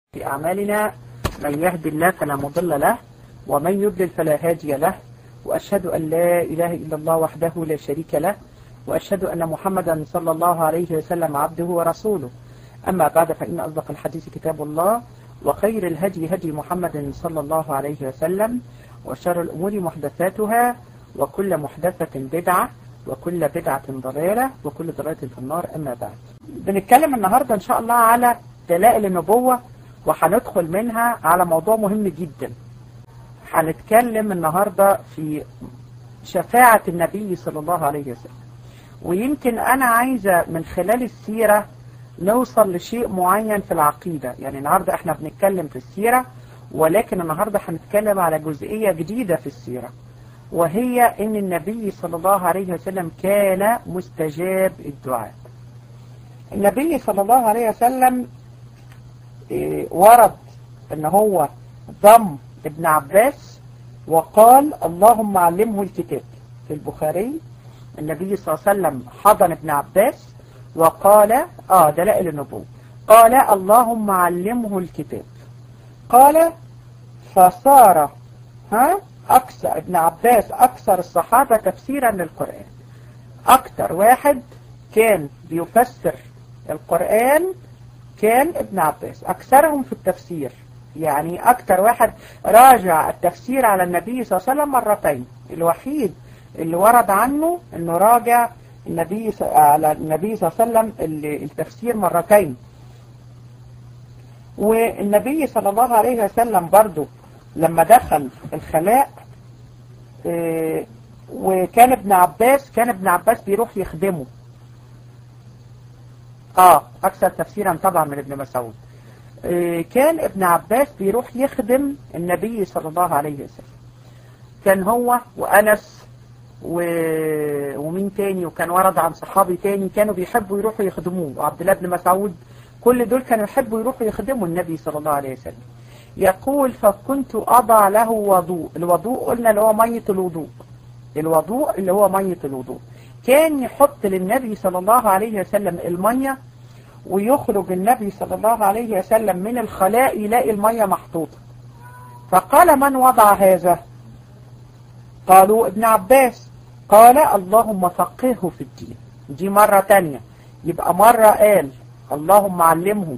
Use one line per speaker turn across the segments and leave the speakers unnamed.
في أعمالنا من يهد الله فلا مضل له ومن يضلل فلا هادي له وأشهد أن لا إله إلا الله وحده لا شريك له وأشهد أن محمدا صلى الله عليه وسلم عبده ورسوله أما بعد فإن أصدق الحديث كتاب الله وخير الهدي هدي محمد صلى الله عليه وسلم وشر الأمور محدثاتها وكل محدثة بدعة وكل بدعة ضلالة وكل ضلالة في النار أما بعد بنتكلم النهاردة إن شاء الله على دلائل النبوة وهندخل منها على موضوع مهم جدا هنتكلم النهاردة في شفاعة النبي صلى الله عليه وسلم ويمكن أنا عايزة من خلال السيرة نوصل لشيء معين في العقيدة يعني النهاردة احنا بنتكلم في السيرة ولكن النهاردة هنتكلم على جزئية جديدة في السيرة وهي ان النبي صلى الله عليه وسلم كان مستجاب الدعاء النبي صلى الله عليه وسلم اه ورد ان هو ضم ابن عباس وقال اللهم علمه الكتاب في البخاري النبي صلى الله عليه وسلم حضن ابن عباس وقال اه دلائل النبوة قال اللهم علمه الكتاب قال فصار ها أكثر ابن عباس أكثر الصحابة تفسيرا للقرآن أكثر واحد كان بيفسر القرآن كان ابن عباس أكثرهم في التفسير يعني أكثر واحد راجع التفسير على النبي صلى الله عليه وسلم مرتين الوحيد اللي ورد عنه انه راجع النبي على النبي صلى الله عليه وسلم التفسير مرتين والنبي صلى الله عليه وسلم برضو لما دخل الخلاء اه وكان ابن عباس كان ابن عباس بيروح يخدمه اه اكثر تفسيرا طبعا من ابن مسعود اه كان ابن عباس بيروح يخدم النبي صلى الله عليه وسلم كان هو وانس و... ومين تاني وكان ورد عن صحابي تاني كانوا بيحبوا يروحوا يخدموه وعبد الله بن مسعود كل دول كانوا يحبوا يروحوا يخدموا النبي صلى الله عليه وسلم يقول فكنت أضع له وضوء الوضوء قلنا اللي هو مية الوضوء الوضوء اللي هو مية الوضوء كان يحط للنبي صلى الله عليه وسلم المية ويخرج النبي صلى الله عليه وسلم من الخلاء يلاقي المية محطوطة فقال من وضع هذا قالوا ابن عباس قال اللهم فقهه في الدين دي مرة تانية يبقى مرة قال اللهم علمه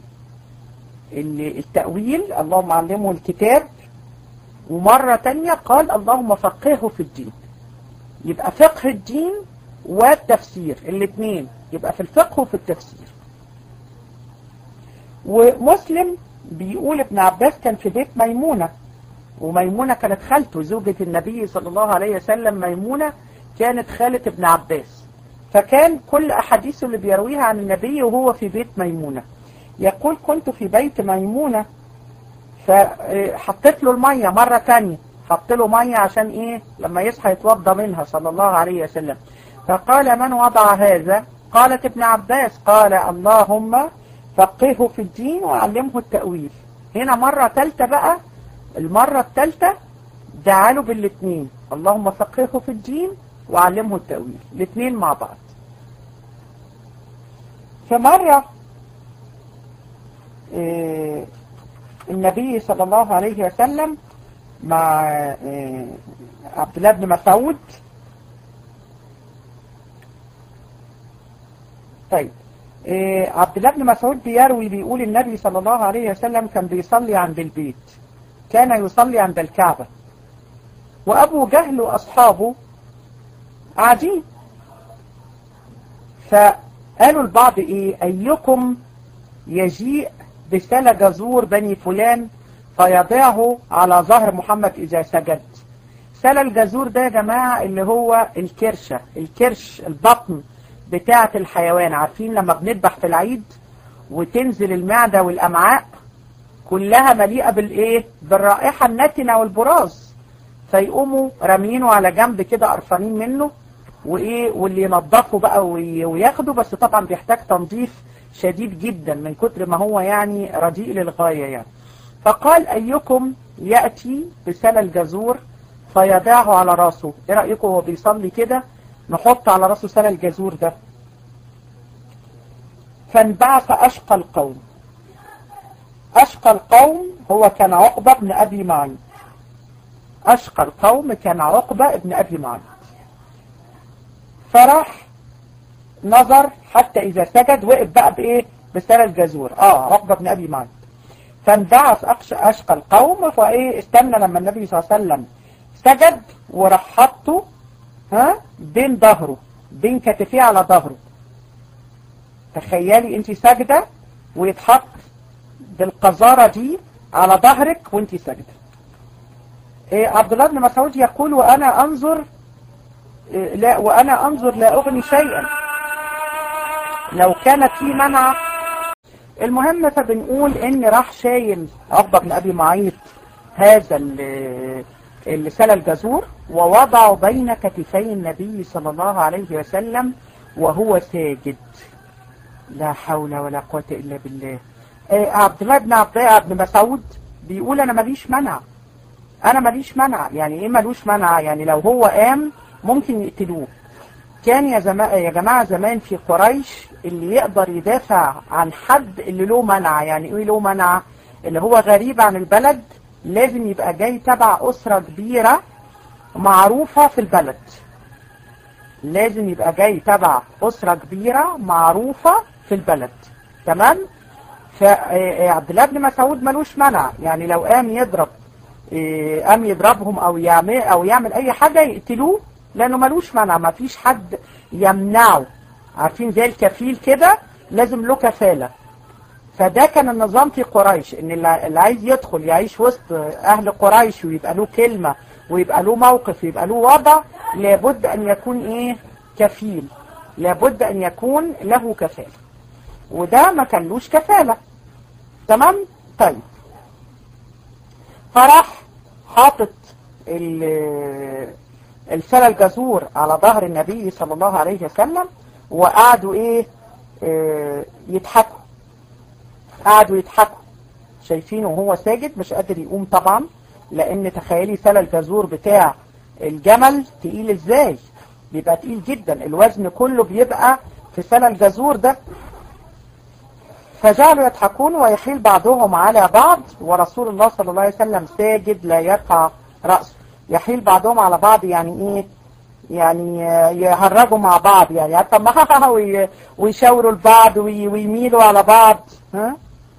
التأويل اللهم علمه الكتاب ومرة تانية قال اللهم فقهه في الدين يبقى فقه الدين والتفسير الاثنين يبقى في الفقه وفي التفسير ومسلم بيقول ابن عباس كان في بيت ميمونة وميمونة كانت خالته زوجة النبي صلى الله عليه وسلم ميمونة كانت خالة ابن عباس فكان كل أحاديثه اللي بيرويها عن النبي وهو في بيت ميمونة يقول كنت في بيت ميمونة فحطيت له المية مرة تانية حط له مية عشان ايه لما يصحى يتوضى منها صلى الله عليه وسلم فقال من وضع هذا قالت ابن عباس قال اللهم فقهه في الدين وعلمه التأويل هنا مرة تالتة بقى المرة الثالثة دعاله بالاثنين اللهم فقهه في الدين وعلمه التأويل الاثنين مع بعض فمرة إيه النبي صلى الله عليه وسلم مع إيه عبد الله بن مسعود طيب إيه عبد الله بن مسعود بيروي بيقول النبي صلى الله عليه وسلم كان بيصلي عند البيت كان يصلي عند الكعبة وأبو جهل وأصحابه قاعدين فقالوا البعض إيه أيكم يجيء بسل جزور بني فلان فيضعه على ظهر محمد إذا سجد سل الجزور ده يا جماعة اللي هو الكرشة الكرش البطن بتاعة الحيوان عارفين لما بنذبح في العيد وتنزل المعدة والأمعاء كلها مليئة بالايه بالرائحة النتنة والبراز فيقوموا رامينه على جنب كده قرفانين منه وايه واللي ينظفه بقى وياخده بس طبعا بيحتاج تنظيف شديد جدا من كتر ما هو يعني رديء للغاية يعني فقال ايكم يأتي بسل الجزور فيضعه على راسه ايه رأيكم هو بيصلي كده نحط على راسه سل الجزور ده فانبعث اشقى القوم أشقى القوم هو كان عقبة بن أبي معين أشقى القوم كان عقبة بن أبي معين فراح نظر حتى إذا سجد وقف بقى بإيه بسنة الجزور آه عقبة بن أبي معين فانبعث أشقى القوم فإيه استنى لما النبي صلى الله عليه وسلم سجد وراح حطه ها بين ظهره بين كتفيه على ظهره تخيلي انت ساجده ويتحط بالقذارة دي على ظهرك وانت ساجده إيه عبد الله بن مسعود يقول وانا انظر إيه لا وانا انظر لا اغني شيئا لو كانت في منع المهم فبنقول ان راح شايل عقبه بن ابي معيط هذا اللي سلى الجزور ووضعه بين كتفي النبي صلى الله عليه وسلم وهو ساجد لا حول ولا قوة إلا بالله آه عبد الله بن عبد الله بن مسعود بيقول أنا ماليش منع أنا ماليش منع يعني إيه مالوش منع يعني لو هو قام ممكن يقتلوه كان يا, زما... يا جماعة زمان في قريش اللي يقدر يدافع عن حد اللي له منع يعني إيه له منع اللي هو غريب عن البلد لازم يبقى جاي تبع أسرة كبيرة معروفة في البلد لازم يبقى جاي تبع أسرة كبيرة معروفة في البلد تمام فعبد الله بن مسعود ملوش منع يعني لو قام يضرب قام يضربهم أو يعمل, أو يعمل أي حاجة يقتلوه لأنه ملوش منع ما فيش حد يمنعه عارفين زي الكفيل كده لازم له كفالة فده كان النظام في قريش ان اللي عايز يدخل يعيش وسط اهل قريش ويبقى له كلمة ويبقى له موقف ويبقى له وضع لابد ان يكون ايه كفيل لابد ان يكون له كفالة وده ما كانلوش كفالة تمام طيب فراح حاطط السلة الجزور على ظهر النبي صلى الله عليه وسلم وقعدوا ايه اه يضحكوا قعدوا يضحكوا شايفينه وهو ساجد مش قادر يقوم طبعا لان تخيلي سلة الجزور بتاع الجمل تقيل ازاي بيبقى تقيل جدا الوزن كله بيبقى في سلة الجزور ده فجعلوا يضحكون ويحيل بعضهم على بعض ورسول الله صلى الله عليه وسلم ساجد لا يرفع رأسه يحيل بعضهم على بعض يعني ايه يعني يهرجوا مع بعض يعني عارفه ويشاوروا لبعض ويميلوا على بعض ها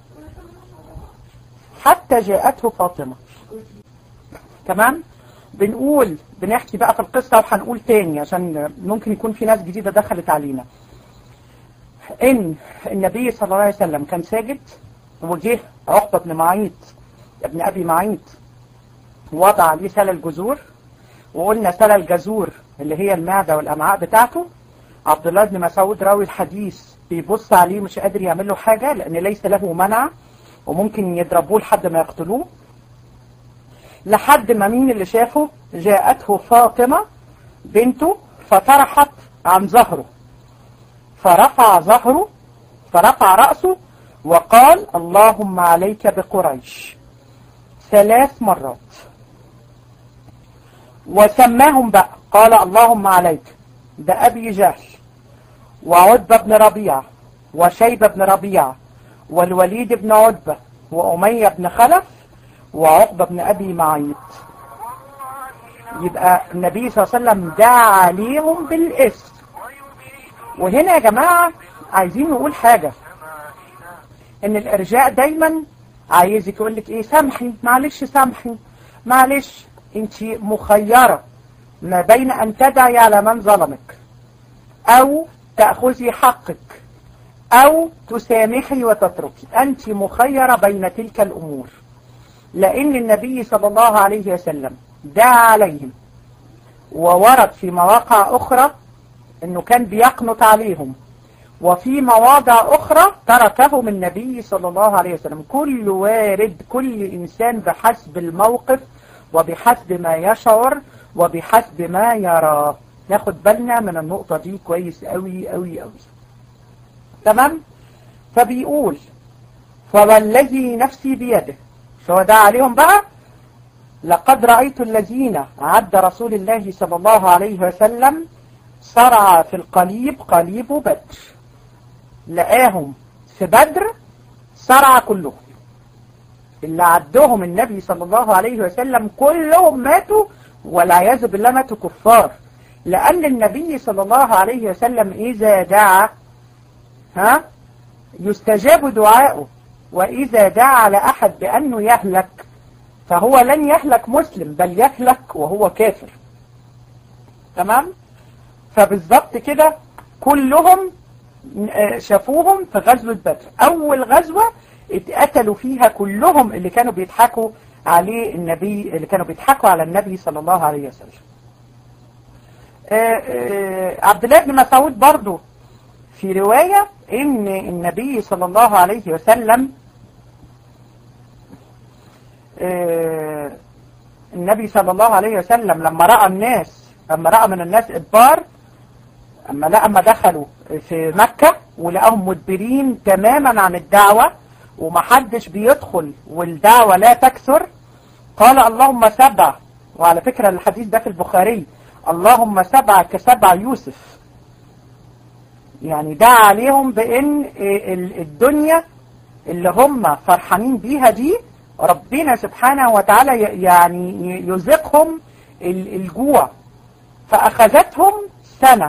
حتى جاءته فاطمة تمام بنقول بنحكي بقى في القصة وهنقول تاني عشان ممكن يكون في ناس جديدة دخلت علينا ان النبي صلى الله عليه وسلم كان ساجد وجه عقبة بن معيط ابن ابي معيط وضع عليه سلة الجذور وقلنا سلة الجذور اللي هي المعدة والامعاء بتاعته عبد الله بن مسعود راوي الحديث بيبص عليه مش قادر يعمل له حاجة لان ليس له منع وممكن يضربوه لحد ما يقتلوه لحد ما مين اللي شافه جاءته فاطمة بنته فطرحت عن ظهره فرفع ظهره فرفع رأسه وقال اللهم عليك بقريش ثلاث مرات وسماهم بقى قال اللهم عليك ده أبي جهل وعتبة بن ربيعة وشيبة بن ربيعة والوليد بن عتبة وأمية بن خلف وعقبة بن أبي معيط يبقى النبي صلى الله عليه وسلم دعا عليهم بالاسم وهنا يا جماعة عايزين نقول حاجة ان الارجاء دايما عايزك يقول لك ايه سامحي معلش سامحي معلش انت مخيرة ما بين ان تدعي على من ظلمك او تأخذي حقك او تسامحي وتتركي انت مخيرة بين تلك الامور لان النبي صلى الله عليه وسلم دعا عليهم وورد في مواقع اخرى انه كان بيقنط عليهم وفي مواضع اخرى تركهم النبي صلى الله عليه وسلم كل وارد كل انسان بحسب الموقف وبحسب ما يشعر وبحسب ما يرى ناخد بالنا من النقطة دي كويس قوي قوي قوي تمام فبيقول فوالذي نفسي بيده فهو ده عليهم بقى لقد رأيت الذين عد رسول الله صلى الله عليه وسلم صرع في القليب قليب بدر لقاهم في بدر صرع كلهم اللي عدهم النبي صلى الله عليه وسلم كلهم ماتوا والعياذ بالله ماتوا كفار لأن النبي صلى الله عليه وسلم إذا دعا ها يستجاب دعاؤه وإذا دعا لأحد بأنه يهلك فهو لن يهلك مسلم بل يهلك وهو كافر تمام فبالضبط كده كلهم شافوهم في غزوة بدر أول غزوة اتقتلوا فيها كلهم اللي كانوا بيضحكوا عليه النبي اللي كانوا بيضحكوا على النبي صلى الله عليه وسلم عبد الله بن مسعود برضو في رواية ان النبي صلى الله عليه وسلم النبي صلى الله عليه وسلم لما رأى الناس لما رأى من الناس إدبار أما لقى ما دخلوا في مكة ولقاهم مدبرين تماما عن الدعوة ومحدش بيدخل والدعوة لا تكثر قال اللهم سبع وعلى فكرة الحديث ده في البخاري اللهم سبع كسبع يوسف يعني دعا عليهم بأن الدنيا اللي هم فرحانين بيها دي ربنا سبحانه وتعالى يعني يذيقهم الجوع فأخذتهم سنة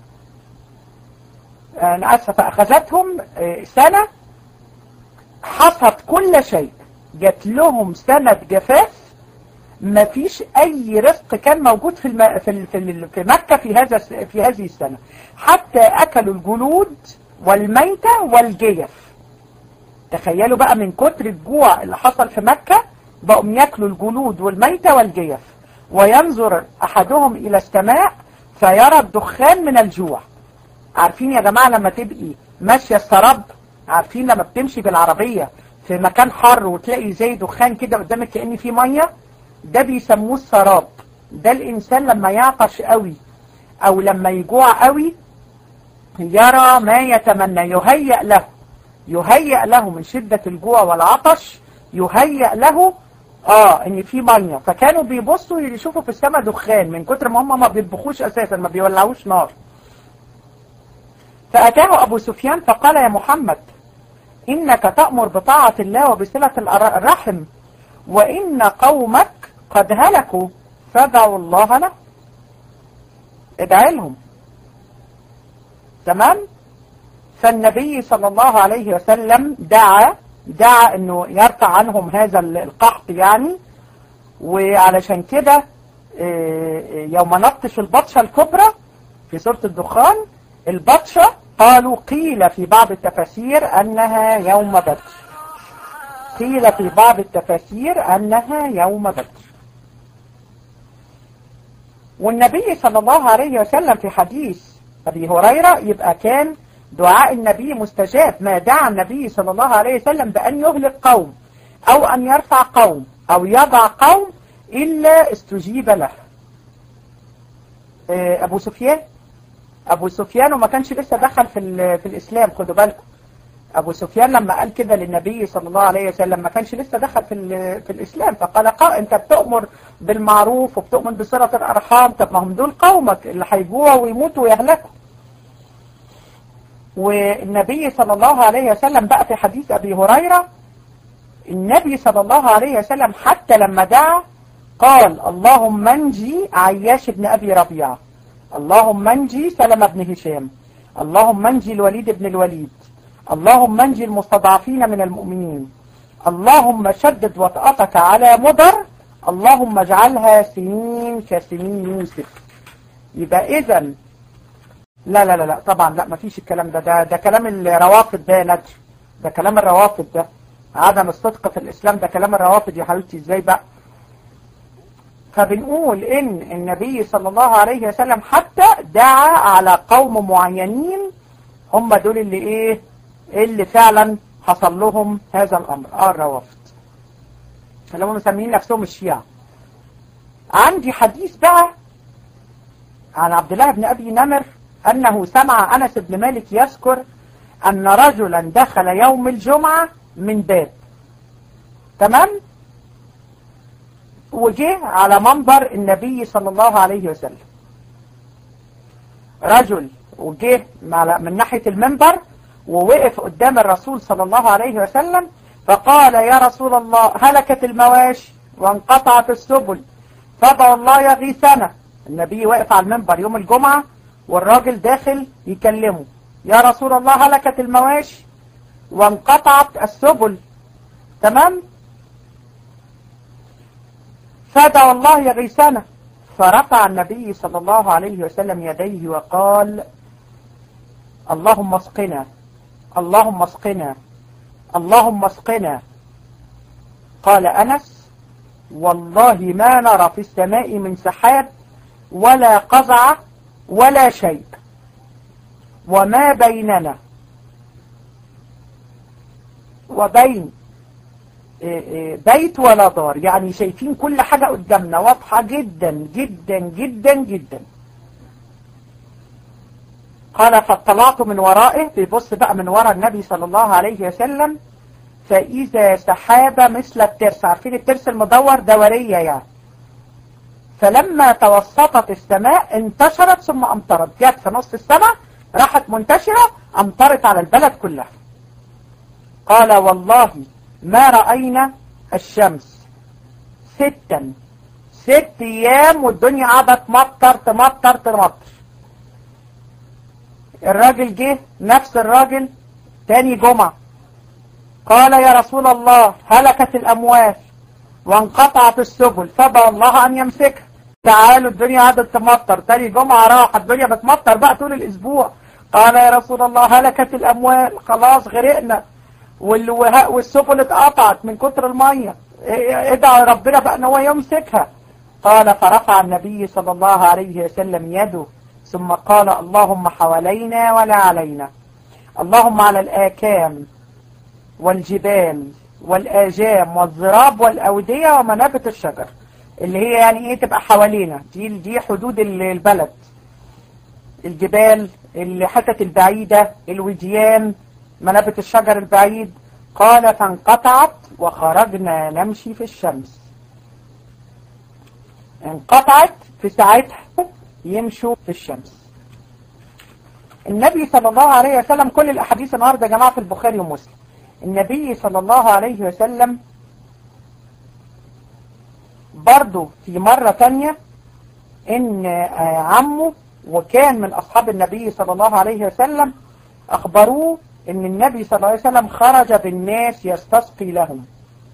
أنا أسف فأخذتهم سنة حصت كل شيء جات لهم سنة جفاف ما فيش أي رزق كان موجود في الم... في ال... في, ال... في مكة في هذا في هذه السنة حتى أكلوا الجلود والميتة والجيف تخيلوا بقى من كتر الجوع اللي حصل في مكة بقوا ياكلوا الجلود والميتة والجيف وينظر أحدهم إلى السماء فيرى الدخان من الجوع عارفين يا جماعة لما تبقي ماشية السراب عارفين لما بتمشي بالعربية في مكان حر وتلاقي زي دخان كده قدامك كأن في مية ده بيسموه السراب ده الإنسان لما يعطش قوي أو لما يجوع قوي يرى ما يتمنى يهيأ له يهيأ له من شدة الجوع والعطش يهيأ له اه ان في ميه فكانوا بيبصوا يشوفوا في السماء دخان من كتر ما هم ما بيطبخوش اساسا ما بيولعوش نار فأتاه أبو سفيان فقال يا محمد إنك تأمر بطاعة الله وبصلة الرحم وإن قومك قد هلكوا فدعوا الله له ادعي لهم تمام فالنبي صلى الله عليه وسلم دعا دعا انه يرفع عنهم هذا القحط يعني وعلشان كده يوم نبطش البطشة الكبرى في سورة الدخان البطشة قالوا قيل في بعض التفاسير أنها يوم بدر قيل في بعض التفاسير أنها يوم بدر والنبي صلى الله عليه وسلم في حديث أبي هريرة يبقى كان دعاء النبي مستجاب ما دعا النبي صلى الله عليه وسلم بأن يهلك قوم أو أن يرفع قوم أو يضع قوم إلا استجيب له أبو سفيان أبو سفيان وما كانش لسه دخل في, في الإسلام خدوا بالكم أبو سفيان لما قال كده للنبي صلى الله عليه وسلم ما كانش لسه دخل في, في الإسلام فقال قال أنت بتؤمر بالمعروف وبتؤمر بصلة الأرحام طب ما هم دول قومك اللي هيجوعوا ويموتوا ويهلكوا والنبي صلى الله عليه وسلم بقى في حديث أبي هريرة النبي صلى الله عليه وسلم حتى لما دعا قال اللهم انجي عياش بن أبي ربيعة اللهم انجي سلمة بن هشام اللهم انجي الوليد بن الوليد اللهم انجي المستضعفين من المؤمنين اللهم شدد وطأتك على مضر اللهم اجعلها سنين كسنين يوسف يبقى اذا لا لا لا لا طبعا لا ما فيش الكلام ده ده, ده كلام الروافض ده يا نجم ده كلام الروافض ده عدم الصدق في الإسلام ده كلام الروافض يا حبيبتي ازاي بقى فبنقول ان النبي صلى الله عليه وسلم حتى دعا على قوم معينين هم دول اللي ايه اللي فعلا حصل لهم هذا الامر اه الروافض اللي هم مسميين نفسهم الشيعة عندي حديث بقى عن عبد الله بن ابي نمر انه سمع انس بن مالك يذكر ان رجلا دخل يوم الجمعة من باب تمام وجه على منبر النبي صلى الله عليه وسلم رجل وجه من ناحية المنبر ووقف قدام الرسول صلى الله عليه وسلم فقال يا رسول الله هلكت المواشي وانقطعت السبل فدعوا الله يغيثنا النبي واقف على المنبر يوم الجمعة والراجل داخل يكلمه يا رسول الله هلكت المواشي وانقطعت السبل تمام فدعوا الله يغيثنا فرفع النبي صلى الله عليه وسلم يديه وقال اللهم اسقنا اللهم اسقنا اللهم اسقنا قال أنس والله ما نرى في السماء من سحاب ولا قزعة ولا شيء وما بيننا وبين بيت ولا دار يعني شايفين كل حاجة قدامنا واضحة جدا جدا جدا جدا قال فاطلعت من ورائه بيبص بقى من وراء النبي صلى الله عليه وسلم فإذا سحابة مثل الترس عارفين الترس المدور دورية يعني فلما توسطت السماء انتشرت ثم أمطرت جت في نص السماء راحت منتشرة أمطرت على البلد كلها قال والله ما رأينا الشمس ستا ست ايام والدنيا قاعدة تمطر تمطر تمطر الراجل جه نفس الراجل تاني جمعة قال يا رسول الله هلكت الأموال وانقطعت السبل فبى الله أن يمسكها تعالوا الدنيا قعدت تمطر تاني جمعة راح الدنيا بتمطر بقى طول الأسبوع قال يا رسول الله هلكت الأموال خلاص غرقنا والسبل اتقطعت من كتر المية ادعى ربنا بقى ان هو يمسكها قال فرفع النبي صلى الله عليه وسلم يده ثم قال اللهم حوالينا ولا علينا اللهم على الآكام والجبال والآجام والضراب والأودية ومنابت الشجر اللي هي يعني ايه تبقى حوالينا دي دي حدود البلد الجبال الحتت البعيدة الوديان منابت الشجر البعيد قال فانقطعت وخرجنا نمشي في الشمس انقطعت في ساعتها يمشوا في الشمس النبي صلى الله عليه وسلم كل الأحاديث النهاردة يا جماعة في البخاري ومسلم النبي صلى الله عليه وسلم برضو في مرة تانية ان عمه وكان من أصحاب النبي صلى الله عليه وسلم أخبروه ان النبي صلى الله عليه وسلم خرج بالناس يستسقي لهم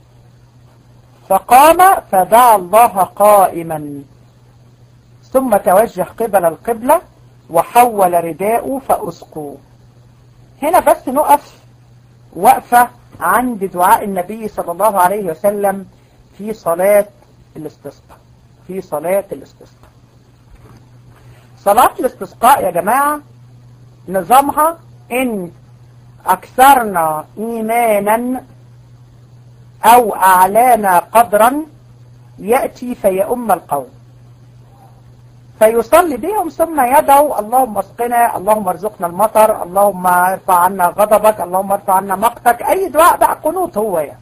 فقام فدعا الله قائما ثم توجه قبل القبلة وحول رداءه فأسقوا هنا بس نقف وقفة عند دعاء النبي صلى الله عليه وسلم في صلاة الاستسقاء في صلاة الاستسقاء صلاة الاستسقاء يا جماعة نظامها ان أكثرنا إيمانا أو أعلانا قدرا يأتي فيؤم القوم فيصلي بهم ثم يدعو اللهم اسقنا اللهم ارزقنا المطر اللهم ارفع عنا غضبك اللهم ارفع عنا مقتك أي دعاء بقى قنوط هو يعني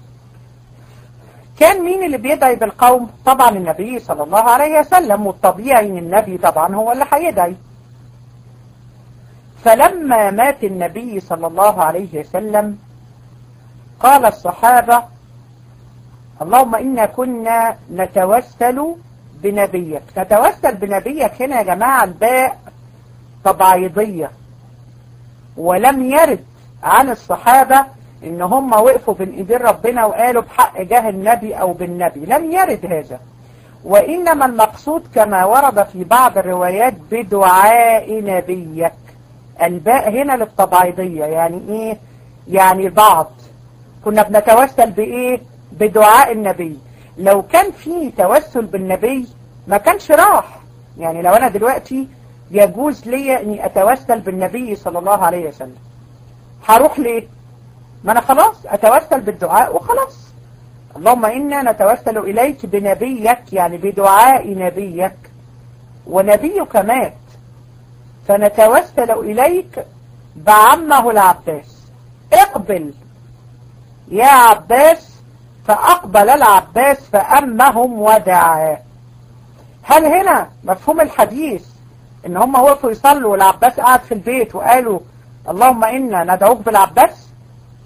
كان مين اللي بيدعي بالقوم طبعا النبي صلى الله عليه وسلم والطبيعي ان النبي طبعا هو اللي هيدعي فلما مات النبي صلى الله عليه وسلم قال الصحابة اللهم إنا كنا نتوسل بنبيك نتوسل بنبيك هنا يا جماعة الباء تبعيضية ولم يرد عن الصحابة ان هم وقفوا بين ايدين ربنا وقالوا بحق جاه النبي او بالنبي لم يرد هذا وإنما المقصود كما ورد في بعض الروايات بدعاء نبيك الباء هنا للتبعيضية يعني ايه يعني بعض كنا بنتوسل بايه بدعاء النبي لو كان في توسل بالنبي ما كانش راح يعني لو انا دلوقتي يجوز لي اني اتوسل بالنبي صلى الله عليه وسلم هروح ليه ما انا خلاص اتوسل بالدعاء وخلاص اللهم انا نتوسل اليك بنبيك يعني بدعاء نبيك ونبيك مات فنتوسل إليك بعمه العباس اقبل يا عباس فأقبل العباس فأمهم ودعاه هل هنا مفهوم الحديث ان هم وقفوا يصلوا والعباس قاعد في البيت وقالوا اللهم إنا ندعوك بالعباس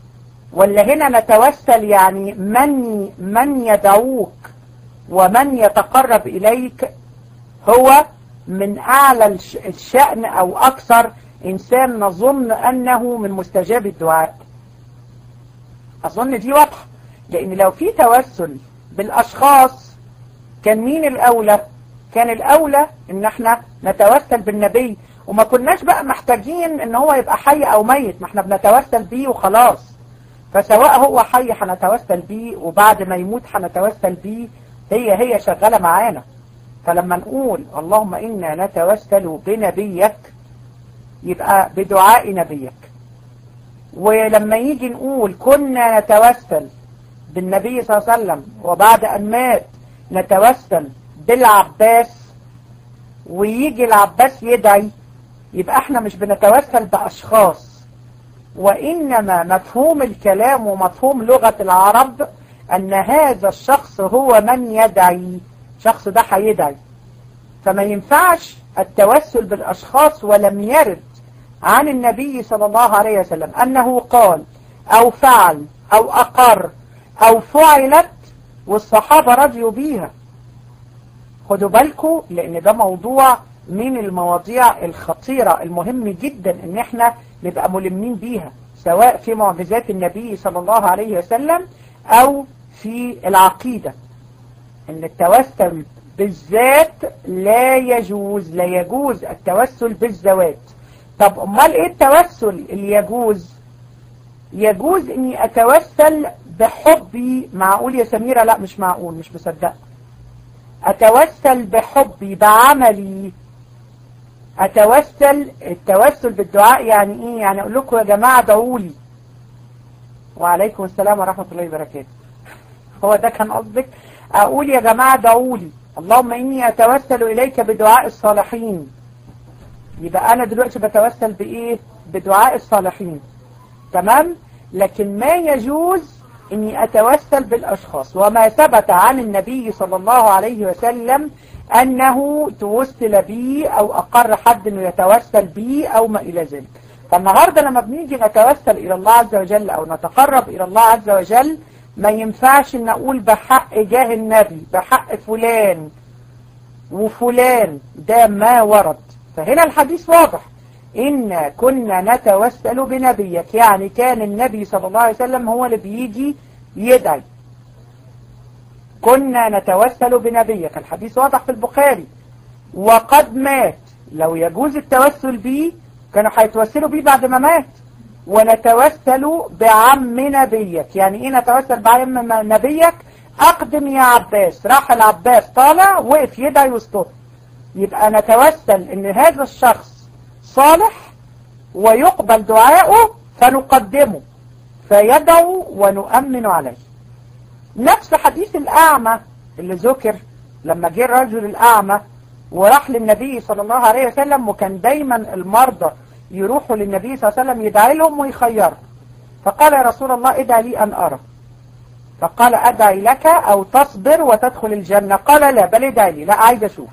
ولا هنا نتوسل يعني من من يدعوك ومن يتقرب إليك هو من أعلى الشأن أو أكثر إنسان نظن أنه من مستجاب الدعاء أظن دي واضحة لأن لو في توسل بالأشخاص كان مين الأولى كان الأولى إن احنا نتوسل بالنبي وما كناش بقى محتاجين إن هو يبقى حي أو ميت ما احنا بنتوسل بيه وخلاص فسواء هو حي هنتوسل بيه وبعد ما يموت هنتوسل بيه هي هي شغالة معانا فلما نقول اللهم إنا نتوسل بنبيك يبقى بدعاء نبيك ولما يجي نقول كنا نتوسل بالنبي صلى الله عليه وسلم وبعد أن مات نتوسل بالعباس ويجي العباس يدعي يبقى احنا مش بنتوسل بأشخاص وإنما مفهوم الكلام ومفهوم لغة العرب أن هذا الشخص هو من يدعي شخص ده هيدعي فما ينفعش التوسل بالأشخاص ولم يرد عن النبي صلى الله عليه وسلم أنه قال أو فعل أو أقر أو فعلت والصحابة رضيوا بيها خدوا بالكم لأن ده موضوع من المواضيع الخطيرة المهم جدا ان احنا نبقى ملمين بيها سواء في معجزات النبي صلى الله عليه وسلم او في العقيدة ان التوسل بالذات لا يجوز لا يجوز التوسل بالذوات طب امال ايه التوسل اللي يجوز يجوز اني اتوسل بحبي معقول يا سميرة لا مش معقول مش مصدق اتوسل بحبي بعملي اتوسل التوسل بالدعاء يعني ايه يعني اقول لكم يا جماعة ادعوا لي وعليكم السلام ورحمة الله وبركاته هو ده كان قصدك اقول يا جماعة ادعوا لي اللهم اني اتوسل اليك بدعاء الصالحين يبقى انا دلوقتي بتوسل بايه بدعاء الصالحين تمام لكن ما يجوز اني اتوسل بالاشخاص وما ثبت عن النبي صلى الله عليه وسلم انه توسل بي او اقر حد انه يتوسل بي او ما الى ذلك فالنهاردة لما بنيجي نتوسل الى الله عز وجل او نتقرب الى الله عز وجل ما ينفعش ان اقول بحق جاه النبي بحق فلان وفلان ده ما ورد فهنا الحديث واضح إن كنا نتوسل بنبيك يعني كان النبي صلى الله عليه وسلم هو اللي بيجي يدعي كنا نتوسل بنبيك الحديث واضح في البخاري وقد مات لو يجوز التوسل به كانوا هيتوسلوا به بعد ما مات ونتوسل بعم نبيك يعني ايه نتوسل بعم نبيك اقدم يا عباس راح العباس طالع وقف يدعي وسطه يبقى نتوسل ان هذا الشخص صالح ويقبل دعاؤه فنقدمه فيدعو ونؤمن عليه نفس حديث الأعمى اللي ذكر لما جه الرجل الأعمى وراح للنبي صلى الله عليه وسلم وكان دايما المرضى يروحوا للنبي صلى الله عليه وسلم يدعي لهم ويخيرهم فقال يا رسول الله ادعي لي أن أرى فقال أدعي لك أو تصبر وتدخل الجنة قال لا بل ادعي لي لا عايز أشوف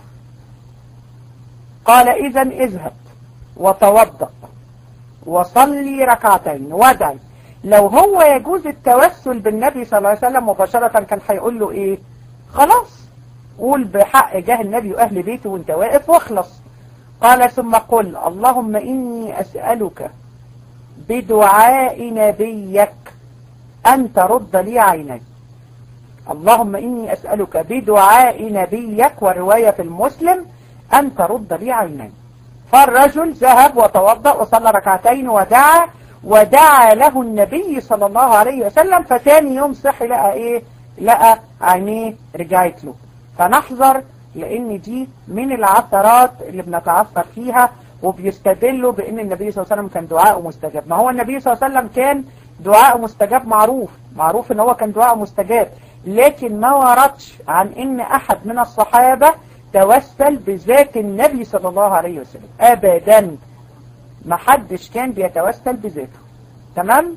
قال إذا اذهب وتوضأ وصلي ركعتين وادعي لو هو يجوز التوسل بالنبي صلى الله عليه وسلم مباشرة كان هيقول له ايه خلاص قول بحق جاه النبي وأهل بيته وانت واقف واخلص قال ثم قل اللهم إني أسألك بدعاء نبيك أن ترد لي عيني اللهم إني أسألك بدعاء نبيك ورواية في المسلم أن ترد لي عيني فالرجل ذهب وتوضأ وصلى ركعتين ودعا ودعا له النبي صلى الله عليه وسلم فتاني يوم صحي لقى ايه لقى عينيه رجعت له فنحذر لان دي من العثرات اللي بنتعثر فيها وبيستدلوا بان النبي صلى الله عليه وسلم كان دعاءه مستجاب ما هو النبي صلى الله عليه وسلم كان دعاءه مستجاب معروف معروف ان هو كان دعاءه مستجاب لكن ما وردش عن ان احد من الصحابة توسل بذات النبي صلى الله عليه وسلم ابدا ما حدش كان بيتوسل بذاته تمام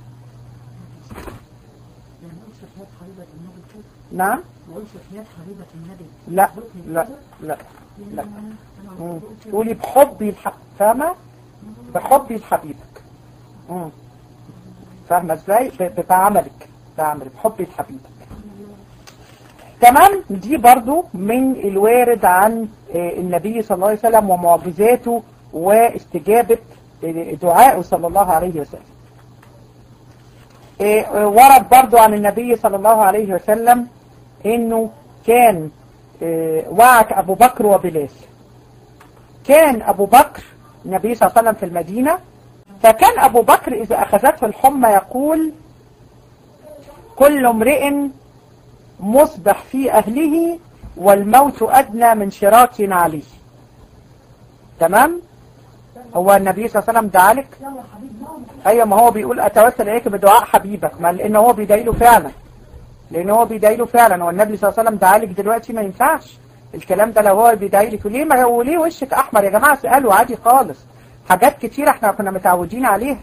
نعم لا لا لا لا قولي بحبي الحق فاهمة بحبي لحبيبك فاهمة ازاي ب- بعملك بعملك بحب حبيبك تمام دي برضو من الوارد عن آه، النبي صلى الله عليه وسلم ومعجزاته واستجابة آه، دعائه صلى الله عليه وسلم آه، آه، ورد برضو عن النبي صلى الله عليه وسلم انه كان آه، وعك ابو بكر وبلال كان ابو بكر النبي صلى الله عليه وسلم في المدينة فكان ابو بكر اذا اخذته الحمى يقول كل امرئ مصبح في أهله والموت أدنى من شراك عليه تمام هو النبي صلى الله عليه وسلم دعالك أيوة ما هو بيقول أتوسل إليك بدعاء حبيبك ما لأن هو بيدعيله فعلا لأن هو بيدعيله فعلا والنبي صلى الله عليه وسلم دعالك دلوقتي ما ينفعش الكلام ده لو هو بيدعيلك ليه ما هو ليه وشك أحمر يا جماعة اسألوا عادي خالص حاجات كتير احنا كنا متعودين عليها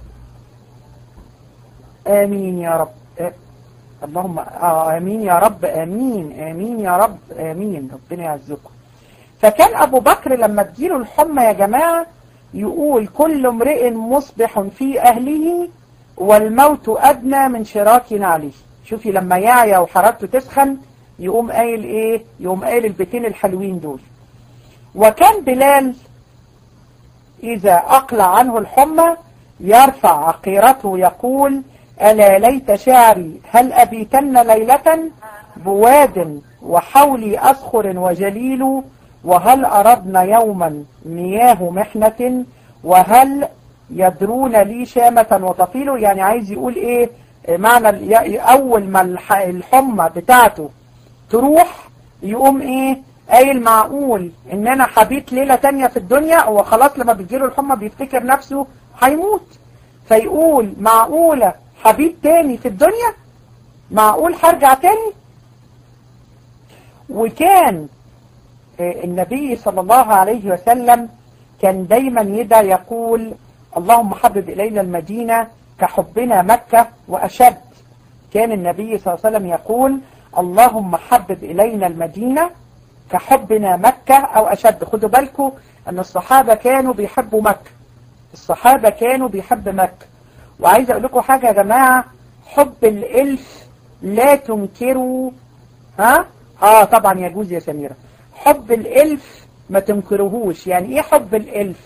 آمين يا رب آه. اللهم آه آمين يا رب آمين آمين يا رب آمين ربنا يعزكم فكان أبو بكر لما تجيله الحمى يا جماعة يقول كل امرئ مصبح في أهله والموت أدنى من شراك عليه شوفي لما يعيا وحرارته تسخن يقوم قايل إيه يقوم قايل البيتين الحلوين دول وكان بلال إذا أقلع عنه الحمى يرفع عقيرته يقول ألا ليت شعري هل أبيتن ليلة بواد وحولي أصخر وجليل وهل أردنا يوما مياه محنة وهل يدرون لي شامة وطفيل يعني عايز يقول ايه معنى ال- اول ما الح- الحمى بتاعته تروح يقوم ايه قايل معقول ان انا حبيت ليلة تانية في الدنيا هو خلاص لما بتجيله الحمى بيفتكر نفسه هيموت فيقول معقولة حبيب تاني في الدنيا معقول هرجع تاني وكان آه، النبي صلى الله عليه وسلم كان دايما يدعى يقول اللهم حبب إلينا المدينة كحبنا مكة وأشد كان النبي صلى الله عليه وسلم يقول اللهم حبب إلينا المدينة كحبنا مكة أو أشد خدوا بالكم أن الصحابة كانوا بيحبوا مكة الصحابة كانوا بيحب مكة وعايز أقول لكم حاجة يا جماعة حب الإلف لا تنكروا ها آه طبعا يجوز يا سميرة حب الإلف ما تنكرهوش يعني إيه حب الإلف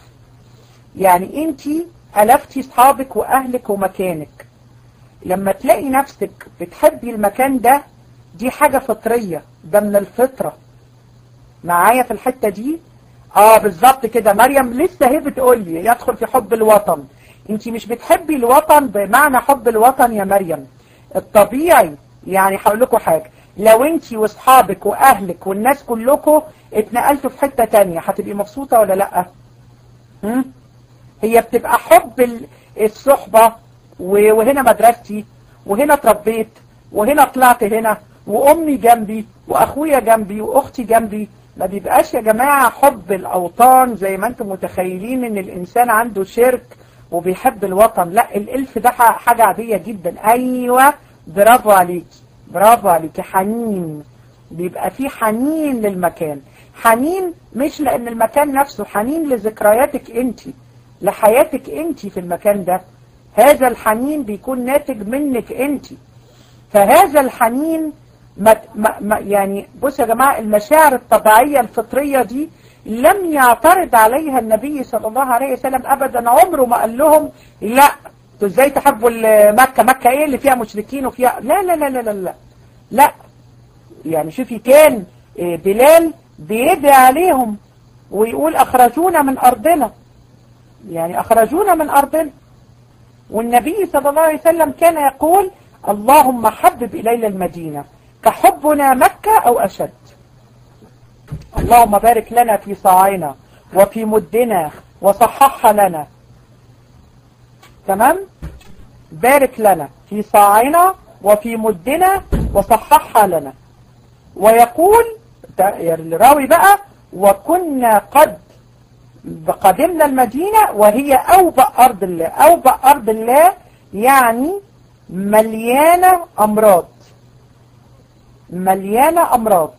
يعني أنت ألفتي أصحابك وأهلك ومكانك لما تلاقي نفسك بتحبي المكان ده دي حاجة فطرية ده من الفطرة معايا في الحتة دي اه بالظبط كده مريم لسه هي بتقول لي يدخل في حب الوطن انت مش بتحبي الوطن بمعنى حب الوطن يا مريم الطبيعي يعني هقول لكم حاجة لو انت واصحابك واهلك والناس كلكم اتنقلتوا في حتة تانية هتبقي مبسوطة ولا لا هم؟ هي بتبقى حب ال- الصحبة و- وهنا مدرستي وهنا اتربيت وهنا طلعت هنا وامي جنبي واخويا جنبي واختي جنبي ما بيبقاش يا جماعة حب الاوطان زي ما انتم متخيلين ان الانسان عنده شرك وبيحب الوطن لا الالف ده ح- حاجة عادية جدا ايوه برافو عليكي برافو عليكي حنين بيبقى في حنين للمكان حنين مش لان المكان نفسه حنين لذكرياتك انت لحياتك انت في المكان ده هذا الحنين بيكون ناتج منك انت فهذا الحنين ما ما ما يعني بصوا يا جماعة المشاعر الطبيعية الفطرية دي لم يعترض عليها النبي صلى الله عليه وسلم أبدا عمره ما قال لهم لا انتوا ازاي تحبوا ال- مكة مكة ايه اللي فيها مشركين وفيها لا لا لا لا لا لا, لا. يعني شوفي كان آه، بلال بيدعي عليهم ويقول أخرجونا من أرضنا يعني أخرجونا من أرضنا والنبي صلى الله عليه وسلم كان يقول اللهم حبب إلينا المدينة كحبنا مكة أو أشد اللهم بارك لنا في صاعنا وفي مدنا وصححها لنا تمام بارك لنا في صاعنا وفي مدنا وصححها لنا ويقول ده الراوي بقى وكنا قد قدمنا المدينة وهي أوبأ أرض الله أوبأ أرض الله يعني مليانة أمراض مليانة أمراض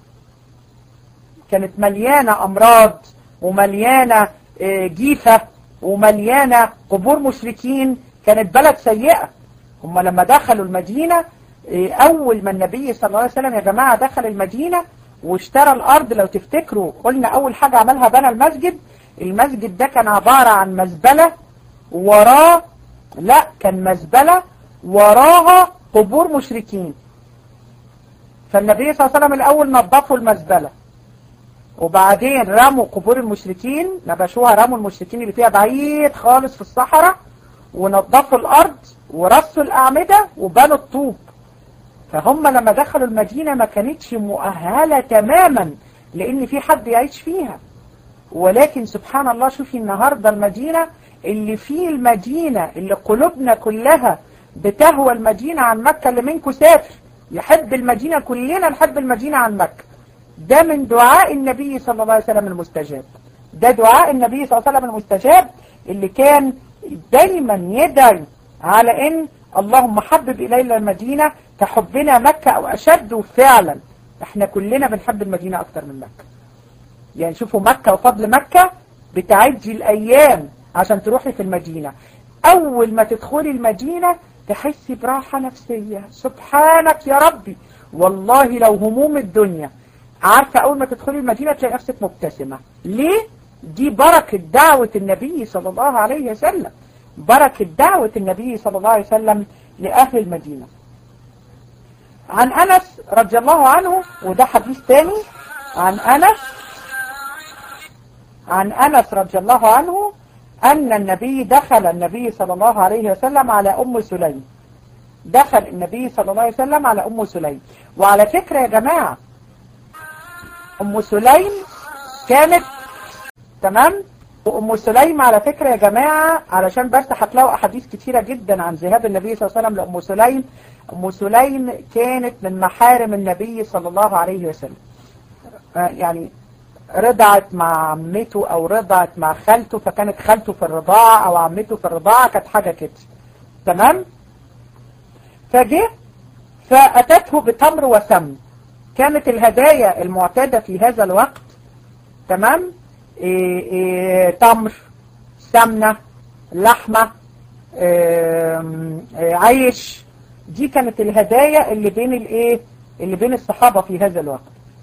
كانت مليانة أمراض ومليانة آه، جيفة ومليانة قبور مشركين كانت بلد سيئة هم لما دخلوا المدينة أول ما النبي صلى الله عليه وسلم يا جماعة دخل المدينة واشترى الأرض لو تفتكروا قلنا أول حاجة عملها بنى المسجد المسجد ده كان عبارة عن مزبلة وراه لا كان مزبلة وراها قبور مشركين فالنبي صلى الله عليه وسلم الأول نظفوا المزبلة وبعدين رموا قبور المشركين نبشوها رموا المشركين اللي فيها بعيد خالص في الصحراء ونظفوا الأرض ورصوا الأعمدة وبنوا الطوب فهم لما دخلوا المدينة ما كانتش مؤهلة تماما لأن في حد يعيش فيها ولكن سبحان الله شوفي النهاردة المدينة اللي فيه المدينة اللي قلوبنا كلها بتهوى المدينة عن مكة اللي منكم سافر يحب المدينة كلنا نحب المدينة عن مكة ده من دعاء النبي صلى الله عليه وسلم المستجاب ده دعاء النبي صلى الله عليه وسلم المستجاب اللي كان دايما يدعي على ان اللهم حبب إلينا المدينة كحبنا مكة أو أشد فعلا احنا كلنا بنحب المدينة أكتر من مكة يعني شوفوا مكة وفضل مكة بتعدي الأيام عشان تروحي في المدينة أول ما تدخلي المدينة تحسي براحة نفسية سبحانك يا ربي والله لو هموم الدنيا عارفة أول ما تدخلي المدينة تلاقي نفسك مبتسمة ليه؟ دي بركة دعوة النبي صلى الله عليه وسلم بركة دعوة النبي صلى الله عليه وسلم لأهل المدينة عن أنس رضي الله عنه وده حديث تاني عن أنس عن أنس رضي الله عنه أن النبي دخل النبي صلى الله عليه وسلم على أم سليم دخل النبي صلى الله عليه وسلم على أم سليم وعلى فكرة يا جماعة أم سليم كانت تمام وأم سليم على فكرة يا جماعة علشان بس هتلاقوا أحاديث كتيرة جدا عن ذهاب النبي صلى الله عليه وسلم لأم سليم أم سليم كانت من محارم النبي صلى الله عليه وسلم يعني رضعت مع عمته أو رضعت مع خالته فكانت خالته في الرضاعة أو عمته في الرضاعة كانت حاجة كده تمام فجه فأتته بتمر وسمن كانت الهدايا المعتادة في هذا الوقت تمام إيه إيه تمر سمنة لحمة إيه عيش دي كانت الهدايا اللي بين الايه اللي بين الصحابة في هذا الوقت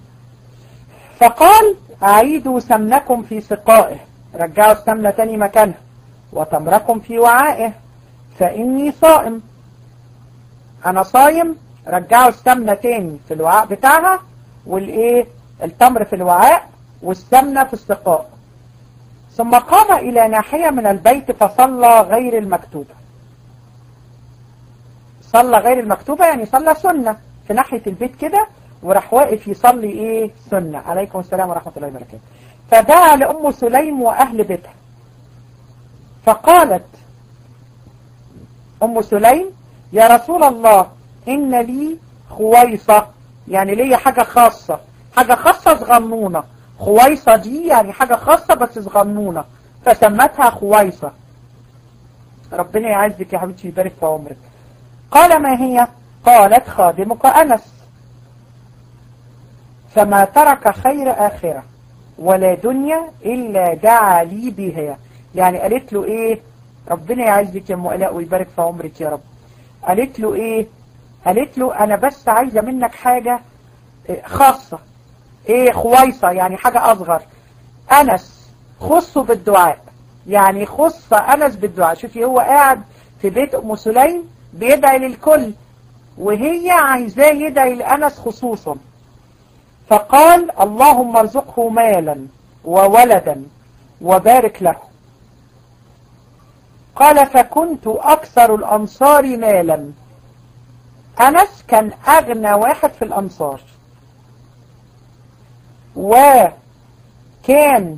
فقال أعيدوا سمنكم في سقائه رجعوا السمنة تاني مكانها وتمركم في وعائه فإني صائم أنا صايم رجعوا السمنة تاني في الوعاء بتاعها والإيه التمر في الوعاء والسمنة في السقاء ثم قام إلى ناحية من البيت فصلى غير المكتوبة صلى غير المكتوبة يعني صلى سنة في ناحية البيت كده وراح واقف يصلي ايه سنة عليكم السلام ورحمة الله وبركاته فدعا لأم سليم وأهل بيتها فقالت أم سليم يا رسول الله إن لي خويصة يعني لي حاجة خاصة حاجة خاصة صغنونة خويصة دي يعني حاجة خاصة بس صغنونة فسمتها خويصة ربنا يعزك يا حبيبتي يبارك في عمرك قال ما هي قالت خادمك أنس فما ترك خير آخرة ولا دنيا إلا دعا لي بها يعني قالت له إيه ربنا يعزك يا مؤلاء ويبارك في عمرك يا رب قالت له إيه قالت له أنا بس عايزة منك حاجة خاصة إيه خويصة يعني حاجة أصغر أنس خصه بالدعاء يعني خص أنس بالدعاء شوفي هو قاعد في بيت أم سليم بيدعي للكل وهي عايزاه يدعي لأنس خصوصا فقال اللهم ارزقه مالا وولدا وبارك له قال فكنت أكثر الأنصار مالا أنس كان أغنى واحد في الأنصار وكان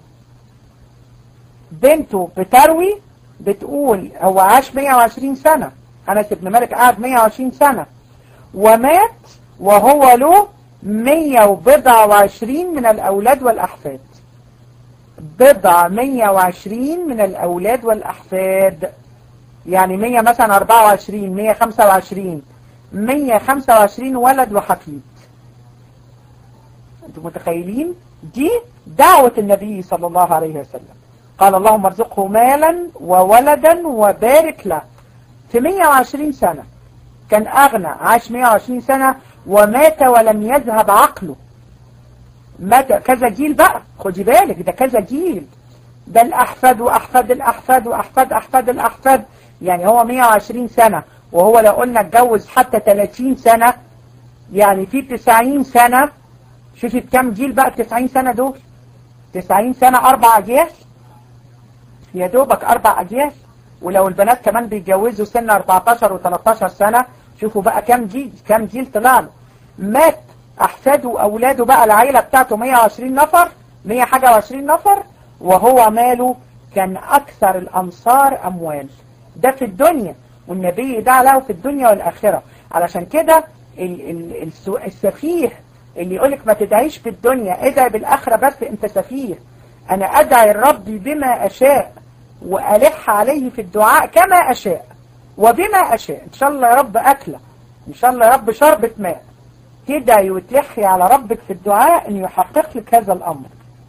بنته بتروي بتقول هو عاش 120 سنة أنس بن مالك قعد 120 سنة ومات وهو له 124 من الأولاد والأحفاد بضع 120 من الأولاد والأحفاد يعني 100 مثلا 24 125 125 ولد وحفيد انتم متخيلين دي دعوة النبي صلى الله عليه وسلم قال اللهم ارزقه مالا وولدا وبارك له في 120 سنة كان أغنى عاش 120 سنة ومات ولم يذهب عقله مات كذا جيل بقى خدي بالك ده كذا جيل ده الأحفاد وأحفاد الأحفاد وأحفاد أحفاد الأحفاد يعني هو 120 سنة وهو لو قلنا اتجوز حتى 30 سنة يعني في 90 سنة شوفي كم جيل بقى 90 سنة دول 90 سنة أربع أجيال يا دوبك أربع أجيال ولو البنات كمان بيتجوزوا سن 14 و13 سنة شوفوا بقى كم جيل كم جيل طلع له مات أحفاده وأولاده بقى العيلة بتاعته 120 نفر 100 حاجة وعشرين نفر وهو ماله كان أكثر الأنصار أموال ده في الدنيا والنبي دعا له في الدنيا والآخرة علشان كده ال- ال- السو- السفيه اللي يقولك ما تدعيش في الدنيا ادعي بالآخرة بس انت سفيه أنا أدعي الرب بما أشاء وألح عليه في الدعاء كما أشاء وبما أشاء إن شاء الله يا رب أكلة إن شاء الله يا رب شربة ماء تدعي وتلحي على ربك في الدعاء أن يحقق لك هذا الأمر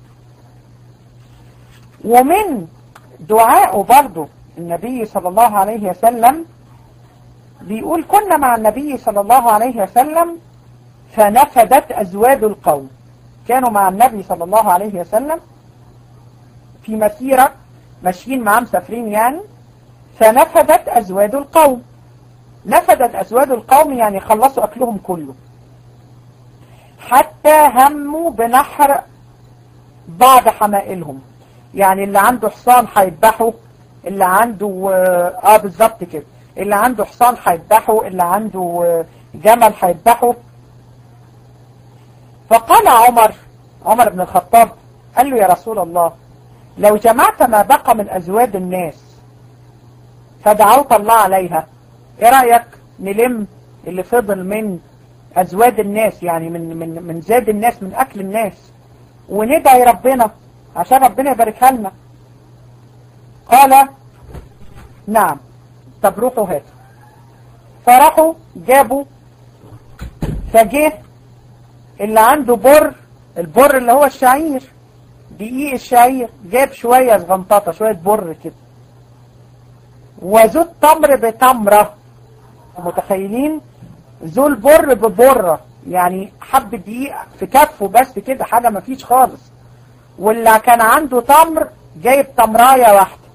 ومن دعائه برضه النبي صلى الله عليه وسلم بيقول كنا مع النبي صلى الله عليه وسلم فنفدت أزواج القوم كانوا مع النبي صلى الله عليه وسلم في مسيرة ماشيين معاه مسافرين يعني فنفدت أزواج القوم نفدت أزواج القوم يعني خلصوا أكلهم كله حتى هموا بنحر بعض حمائلهم يعني اللي عنده حصان هيذبحه اللي عنده اه بالظبط كده اللي عنده حصان هيذبحه اللي عنده آه، جمل هيذبحه فقال عمر عمر بن الخطاب قال له يا رسول الله لو جمعت ما بقى من أزواج الناس فدعوت الله عليها ايه رأيك نلم اللي فضل من أزواج الناس يعني من من من زاد الناس من أكل الناس وندعي ربنا عشان ربنا يباركها لنا قال نعم طب روحوا هاتوا فراحوا جابوا فجه اللي عنده بر البر اللي هو الشعير دقيق الشعير جاب شوية صغنططة شوية بر كده وذو التمر بتمرة متخيلين ذو البر ببرة يعني حب دقيق في كفه بس كده حاجة ما فيش خالص واللي كان عنده تمر جايب تمراية واحدة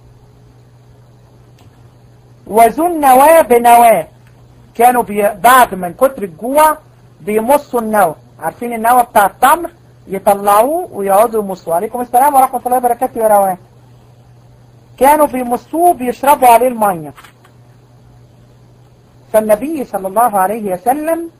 وذو النواة بنواة كانوا بي... بعد من كتر الجوع بيمصوا النوى عارفين النوى بتاع التمر يطلعوه ويقعدوا يمصوه عليكم السلام ورحمة الله وبركاته يا روان كانوا بيمصوه بيشربوا عليه المية فالنبي صلى الله عليه وسلم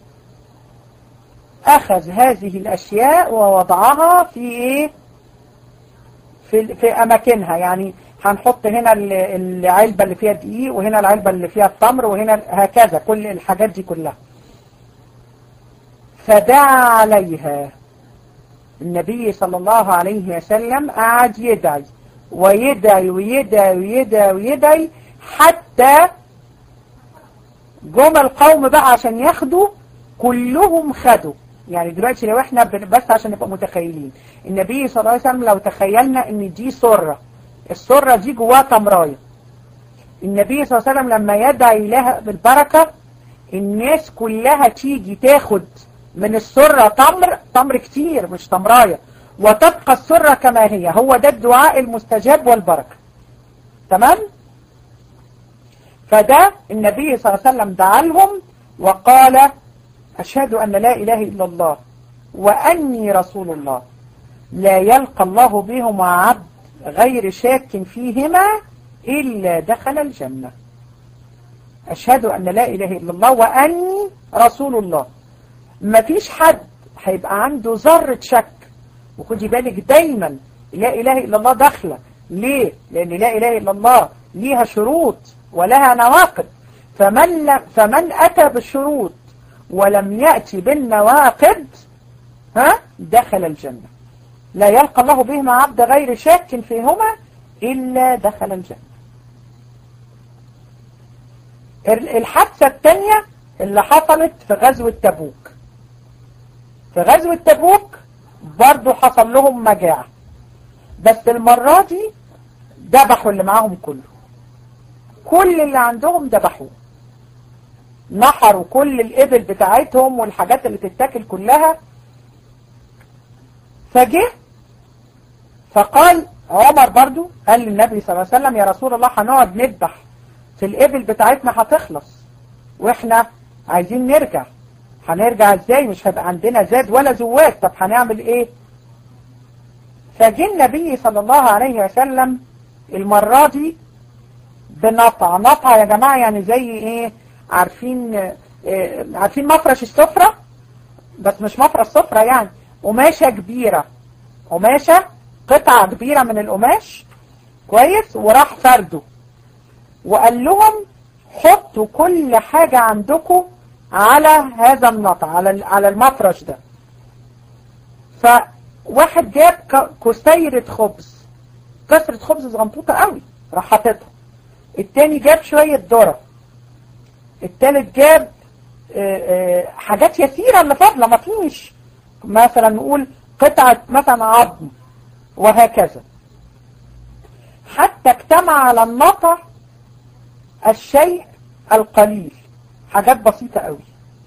أخذ هذه الأشياء ووضعها في إيه في, في أماكنها يعني هنحط هنا ال- العلبة اللي فيها دقيق وهنا العلبة اللي فيها التمر وهنا هكذا كل الحاجات دي كلها فدعا عليها النبي صلى الله عليه وسلم قعد يدعي ويدعي ويدعي ويدعي ويدعي حتى جم القوم بقى عشان ياخدوا كلهم خدوا يعني دلوقتي لو احنا بن- بس عشان نبقى متخيلين النبي صلى الله عليه وسلم لو تخيلنا ان دي سرة السرة دي جواها تمراية النبي صلى الله عليه وسلم لما يدعي لها بالبركة الناس كلها تيجي تاخد من السرة تمر تمر كتير مش تمراية وتبقى السرة كما هي هو ده الدعاء المستجاب والبركة تمام فده النبي صلى الله عليه وسلم دعا لهم وقال أشهد أن لا إله إلا الله وأني رسول الله لا يلقى الله بهما عبد غير شاك فيهما إلا دخل الجنة أشهد أن لا إله إلا الله وأني رسول الله مفيش حد هيبقى عنده ذرة شك وخدي بالك دايما لا إله إلا الله داخلة ليه؟ لأن لا إله إلا الله ليها شروط ولها نواقض فمن, لم فمن أتى بالشروط ولم يأتي بالنواقض ها دخل الجنة لا يلقى الله بهما عبد غير شاك فيهما إلا دخل الجنة ال- الحادثة الثانية اللي حصلت في غزوة تبوك في غزوة تبوك برضو حصل لهم مجاعة بس المرة دي ذبحوا اللي معاهم كله كل اللي عندهم ذبحوه نحروا كل الإبل بتاعتهم والحاجات اللي تتاكل كلها فجه فقال عمر برضو قال للنبي صلى الله عليه وسلم يا رسول الله هنقعد نذبح في الإبل بتاعتنا هتخلص واحنا عايزين نرجع هنرجع ازاي مش هيبقى عندنا زاد ولا زواد طب هنعمل ايه فجه النبي صلى الله عليه وسلم المرة دي بنطع نطع يا جماعة يعني زي ايه عارفين إيه عارفين مفرش السفرة بس مش مفرش سفرة يعني قماشة كبيرة قماشة قطعة كبيرة من القماش كويس وراح فرده وقال لهم حطوا كل حاجة عندكم على هذا النطع على على المفرش ده فواحد جاب كسيرة خبز كسرة خبز صغنطوطة قوي راح حاططها التاني جاب شوية ذرة التالت جاب حاجات يسيرة اللي فاضلة ما فيش مثلا نقول قطعة مثلا عظم وهكذا حتى اجتمع على النطع الشيء القليل حاجات بسيطة قوي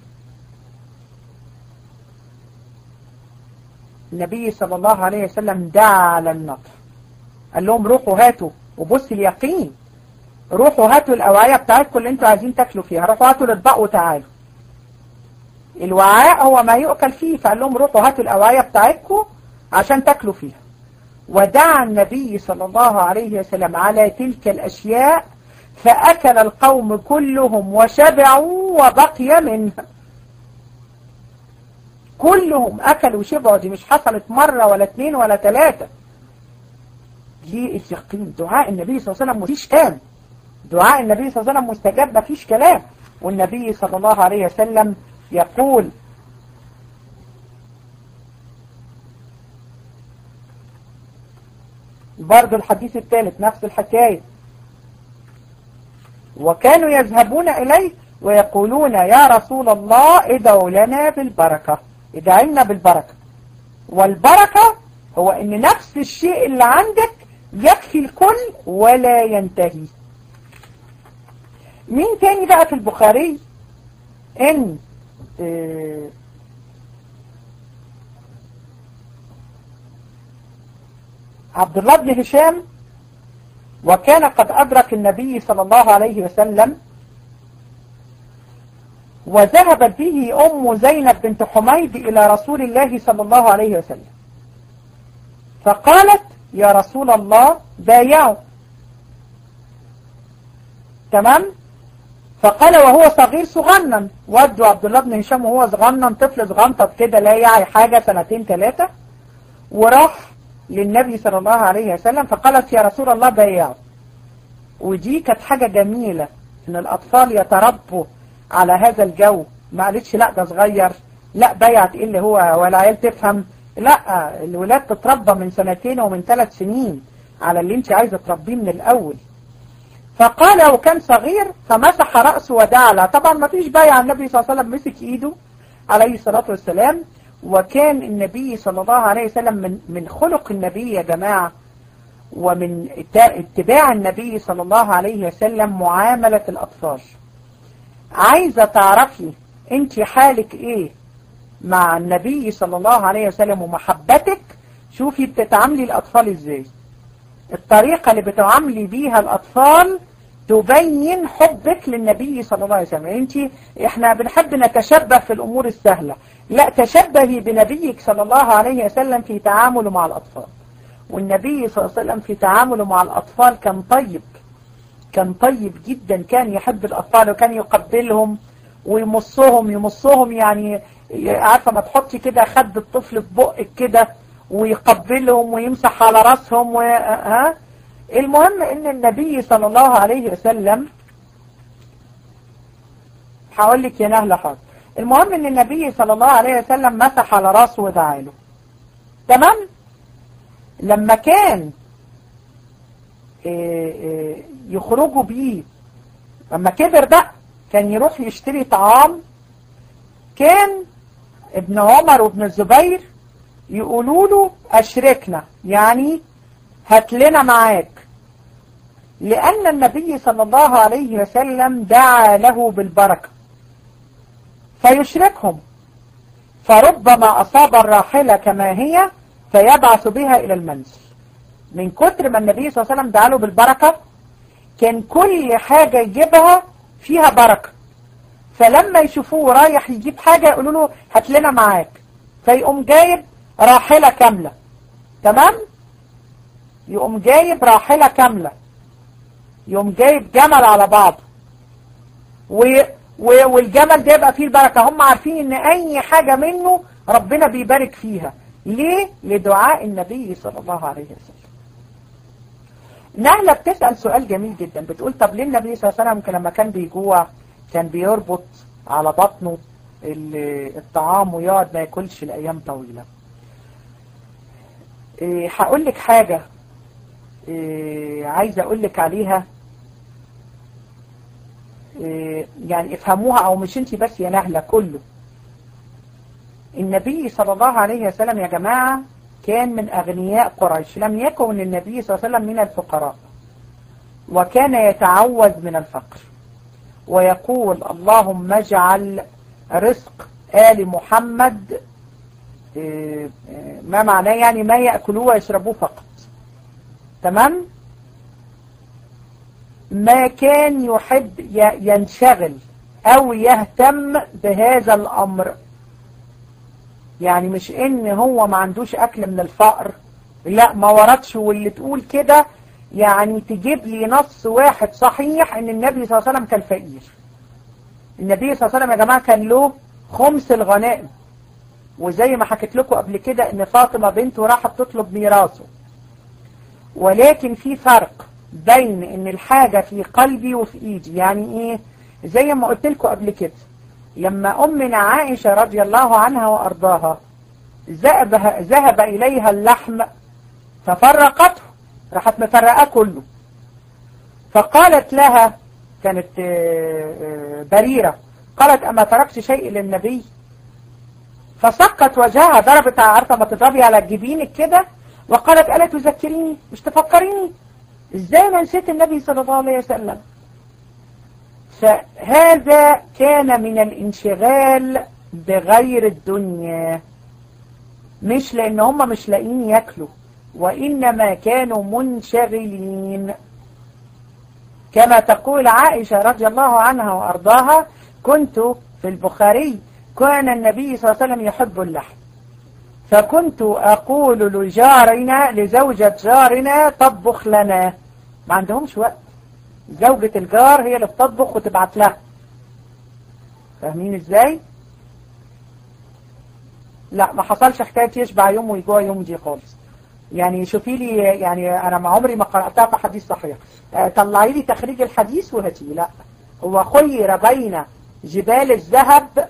النبي صلى الله عليه وسلم دعا على النطع قال لهم روحوا هاتوا وبص اليقين روحوا هاتوا الأوعية بتاعتكم اللي انتوا عايزين تاكلوا فيها روحوا هاتوا الأطباق وتعالوا الوعاء هو ما يؤكل فيه فقال لهم روحوا هاتوا الأوعية بتاعتكم عشان تاكلوا فيها ودعا النبي صلى الله عليه وسلم على تلك الأشياء فأكل القوم كلهم وشبعوا وبقي منها كلهم أكلوا وشبعوا دي مش حصلت مرة ولا اثنين ولا ثلاثة ليه اليقين دعاء النبي صلى الله عليه وسلم مفيش كلام دعاء النبي صلى الله عليه وسلم مستجاب مفيش كلام والنبي صلى الله عليه وسلم يقول برضو الحديث الثالث نفس الحكاية وكانوا يذهبون إليه ويقولون يا رسول الله ادعوا لنا بالبركة ادعينا بالبركة والبركة هو ان نفس الشيء اللي عندك يكفي الكل ولا ينتهي مين تاني بقى في البخاري ان اه عبد الله بن هشام وكان قد أدرك النبي صلى الله عليه وسلم وذهبت به أم زينب بنت حميد إلى رسول الله صلى الله عليه وسلم فقالت يا رسول الله بايعوا تمام فقال وهو صغير صغنن ودوا عبد الله بن هشام وهو صغنن طفل صغنطط كده لا يعي حاجة سنتين ثلاثة وراح للنبي صلى الله عليه وسلم فقالت يا رسول الله بايعوا ودي كانت حاجة جميلة ان الاطفال يتربوا على هذا الجو ما قالتش لا ده صغير لا بيعت ايه اللي هو ولا عيال تفهم لا الولاد تتربى من سنتين ومن ثلاث سنين على اللي انت عايزة تربيه من الاول فقال وكان صغير فمسح رأسه ودعا له طبعا ما فيش بايع النبي صلى الله عليه وسلم مسك ايده عليه الصلاة والسلام وكان النبي صلى الله عليه وسلم من من خلق النبي يا جماعة ومن اتباع النبي صلى الله عليه وسلم معاملة الأطفال عايزة تعرفي انت حالك ايه مع النبي صلى الله عليه وسلم ومحبتك شوفي بتتعاملي الأطفال ازاي الطريقة اللي بتعاملي بيها الأطفال تبين حبك للنبي صلى الله عليه وسلم انت احنا بنحب نتشبه في الأمور السهلة لا تشبهي بنبيك صلى الله عليه وسلم في تعامله مع الأطفال والنبي صلى الله عليه وسلم في تعامله مع الأطفال كان طيب كان طيب جدا كان يحب الأطفال وكان يقبلهم ويمصهم يمصهم يعني عارفة ما تحطي كده خد الطفل في بقك كده ويقبلهم ويمسح على راسهم و... ها المهم ان النبي صلى الله عليه وسلم هقول لك يا نهلة حاضر المهم ان النبي صلى الله عليه وسلم مسح على راسه ودعا له تمام لما كان يخرجوا بيه لما كبر بقى كان يروح يشتري طعام كان ابن عمر وابن الزبير يقولوا له أشركنا يعني هات لنا معاك لأن النبي صلى الله عليه وسلم دعا له بالبركة فيشركهم فربما أصاب الراحلة كما هي فيبعث بها إلى المنزل من كتر ما النبي صلى الله عليه وسلم دعاله بالبركة كان كل حاجة يجيبها فيها بركة فلما يشوفوه رايح يجيب حاجة يقولوا له هات لنا معاك فيقوم جايب راحلة كاملة تمام يقوم جايب راحلة كاملة يقوم جايب جمل على بعضه و... و... والجمل ده يبقى فيه البركة هم عارفين ان اي حاجة منه ربنا بيبارك فيها ليه؟ لدعاء النبي صلى الله عليه وسلم نهلة بتسأل سؤال جميل جدا بتقول طب ليه النبي صلى الله عليه وسلم لما كان بيجوع كان بيربط على بطنه الطعام ويقعد ما ياكلش لأيام طويلة إيه هقول لك حاجة إيه عايزة اقول لك عليها إيه يعني افهموها او مش انت بس يا نهلة كله النبي صلى الله عليه وسلم يا جماعة كان من أغنياء قريش لم يكن النبي صلى الله عليه وسلم من الفقراء وكان يتعوذ من الفقر ويقول اللهم اجعل رزق آل محمد ما معناه يعني ما يأكلوه ويشربوه فقط تمام ما كان يحب ينشغل أو يهتم بهذا الأمر يعني مش ان هو ما عندوش اكل من الفقر لا ما وردش واللي تقول كده يعني تجيب لي نص واحد صحيح ان النبي صلى الله عليه وسلم كان فقير النبي صلى الله عليه وسلم يا جماعة كان له خمس الغنائم وزي ما حكيت لكم قبل كده ان فاطمة بنته راحت تطلب ميراثه ولكن في فرق بين ان الحاجة في قلبي وفي ايدي يعني ايه زي ما قلت لكم قبل كده لما أمنا عائشة رضي الله عنها وأرضاها ذهب, ذهب إليها اللحم ففرقته راحت مفرقاه كله فقالت لها كانت بريرة قالت أما تركت شيء للنبي فسقت وجهها ضربت عارفة ما تضربي على جبينك كده وقالت ألا تذكريني مش تفكريني ازاي ما نسيت النبي صلى الله عليه وسلم فهذا كان من الانشغال بغير الدنيا مش لان هم مش لاقيين ياكلوا وانما كانوا منشغلين كما تقول عائشة رضي الله عنها وارضاها كنت في البخاري كان النبي صلى الله عليه وسلم يحب اللحم فكنت اقول لجارنا لزوجة جارنا طبخ لنا ما عندهمش وقت زوجة الجار هي اللي بتطبخ وتبعت لها فاهمين ازاي لا ما حصلش حكاية يشبع يوم ويجوع يوم دي خالص يعني شوفي لي يعني انا ما عمري ما قرأتها في حديث صحيح طلعي لي تخريج الحديث وهاتي لا هو خير بين جبال الذهب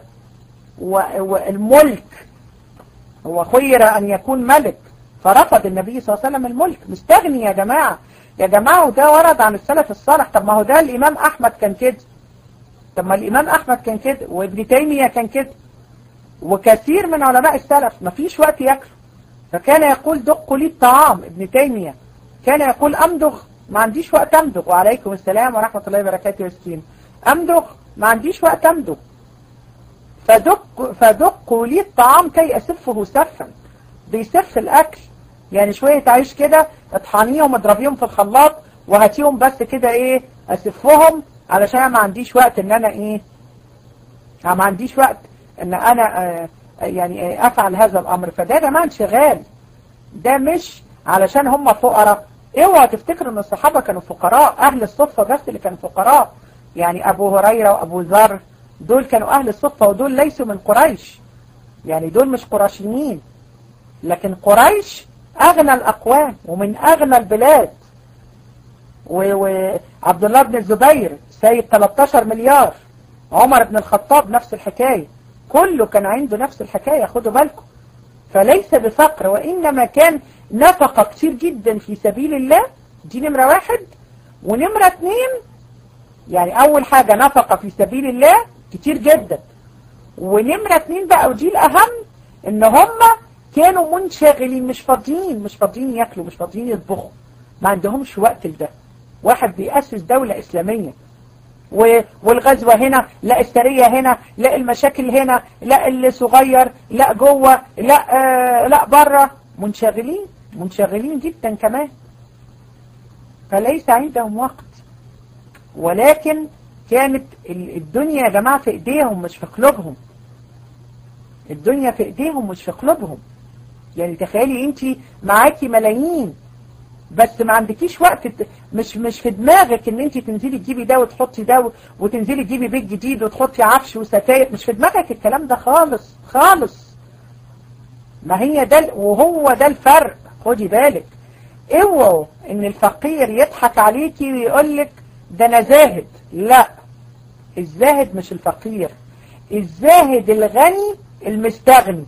والملك هو خير ان يكون ملك فرفض النبي صلى الله عليه وسلم الملك مستغني يا جماعة يا جماعة وده ورد عن السلف الصالح طب ما هو ده الإمام أحمد كان كده طب ما الإمام أحمد كان كده وابن تيمية كان كده وكثير من علماء السلف ما فيش وقت ياكلوا فكان يقول دقوا لي الطعام ابن تيمية كان يقول أمضغ ما عنديش وقت أمضغ وعليكم السلام ورحمة الله وبركاته وسكين أمضغ ما عنديش وقت أمضغ فدق فدقوا لي الطعام كي أسفه سفا بيسف الأكل يعني شوية عيش كده اطحنيهم اضربيهم في الخلاط وهاتيهم بس كده ايه اسفهم علشان ما عنديش وقت ان انا ايه ما عنديش وقت ان انا آه يعني آه افعل هذا الامر فده ده ما انشغال ده مش علشان هم فقراء اوعى تفتكروا ان الصحابة كانوا فقراء اهل الصفة بس اللي كانوا فقراء يعني ابو هريرة وابو ذر دول كانوا اهل الصفة ودول ليسوا من قريش يعني دول مش قرشيين لكن قريش أغنى الأقوام ومن أغنى البلاد وعبد الله بن الزبير سيد 13 مليار عمر بن الخطاب نفس الحكاية كله كان عنده نفس الحكاية خدوا بالكم فليس بفقر وإنما كان نفقة كتير جدا في سبيل الله دي نمرة واحد ونمرة اتنين يعني أول حاجة نفقة في سبيل الله كتير جدا ونمرة اتنين بقى ودي الأهم إن هم كانوا منشغلين مش فاضيين مش فاضيين ياكلوا مش فاضيين يطبخوا ما عندهمش وقت لده واحد بيأسس دولة إسلامية و- والغزوة هنا لا السرية هنا لا المشاكل هنا لا اللي صغير لا جوه لا آه لا بره منشغلين منشغلين جدا كمان فليس عندهم وقت ولكن كانت ال- الدنيا يا جماعة في ايديهم مش في قلوبهم الدنيا في ايديهم مش في قلوبهم يعني تخيلي انت معاكي ملايين بس ما عندكيش وقت ت- مش مش في دماغك ان انت تنزلي تجيبي ده وتحطي ده و- وتنزلي تجيبي بيت جديد وتحطي عفش وستاير مش في دماغك الكلام ده خالص خالص ما هي ده ال- وهو ده الفرق خدي بالك اوعوا ان الفقير يضحك عليكي ويقول لك ده انا زاهد لا الزاهد مش الفقير الزاهد الغني المستغني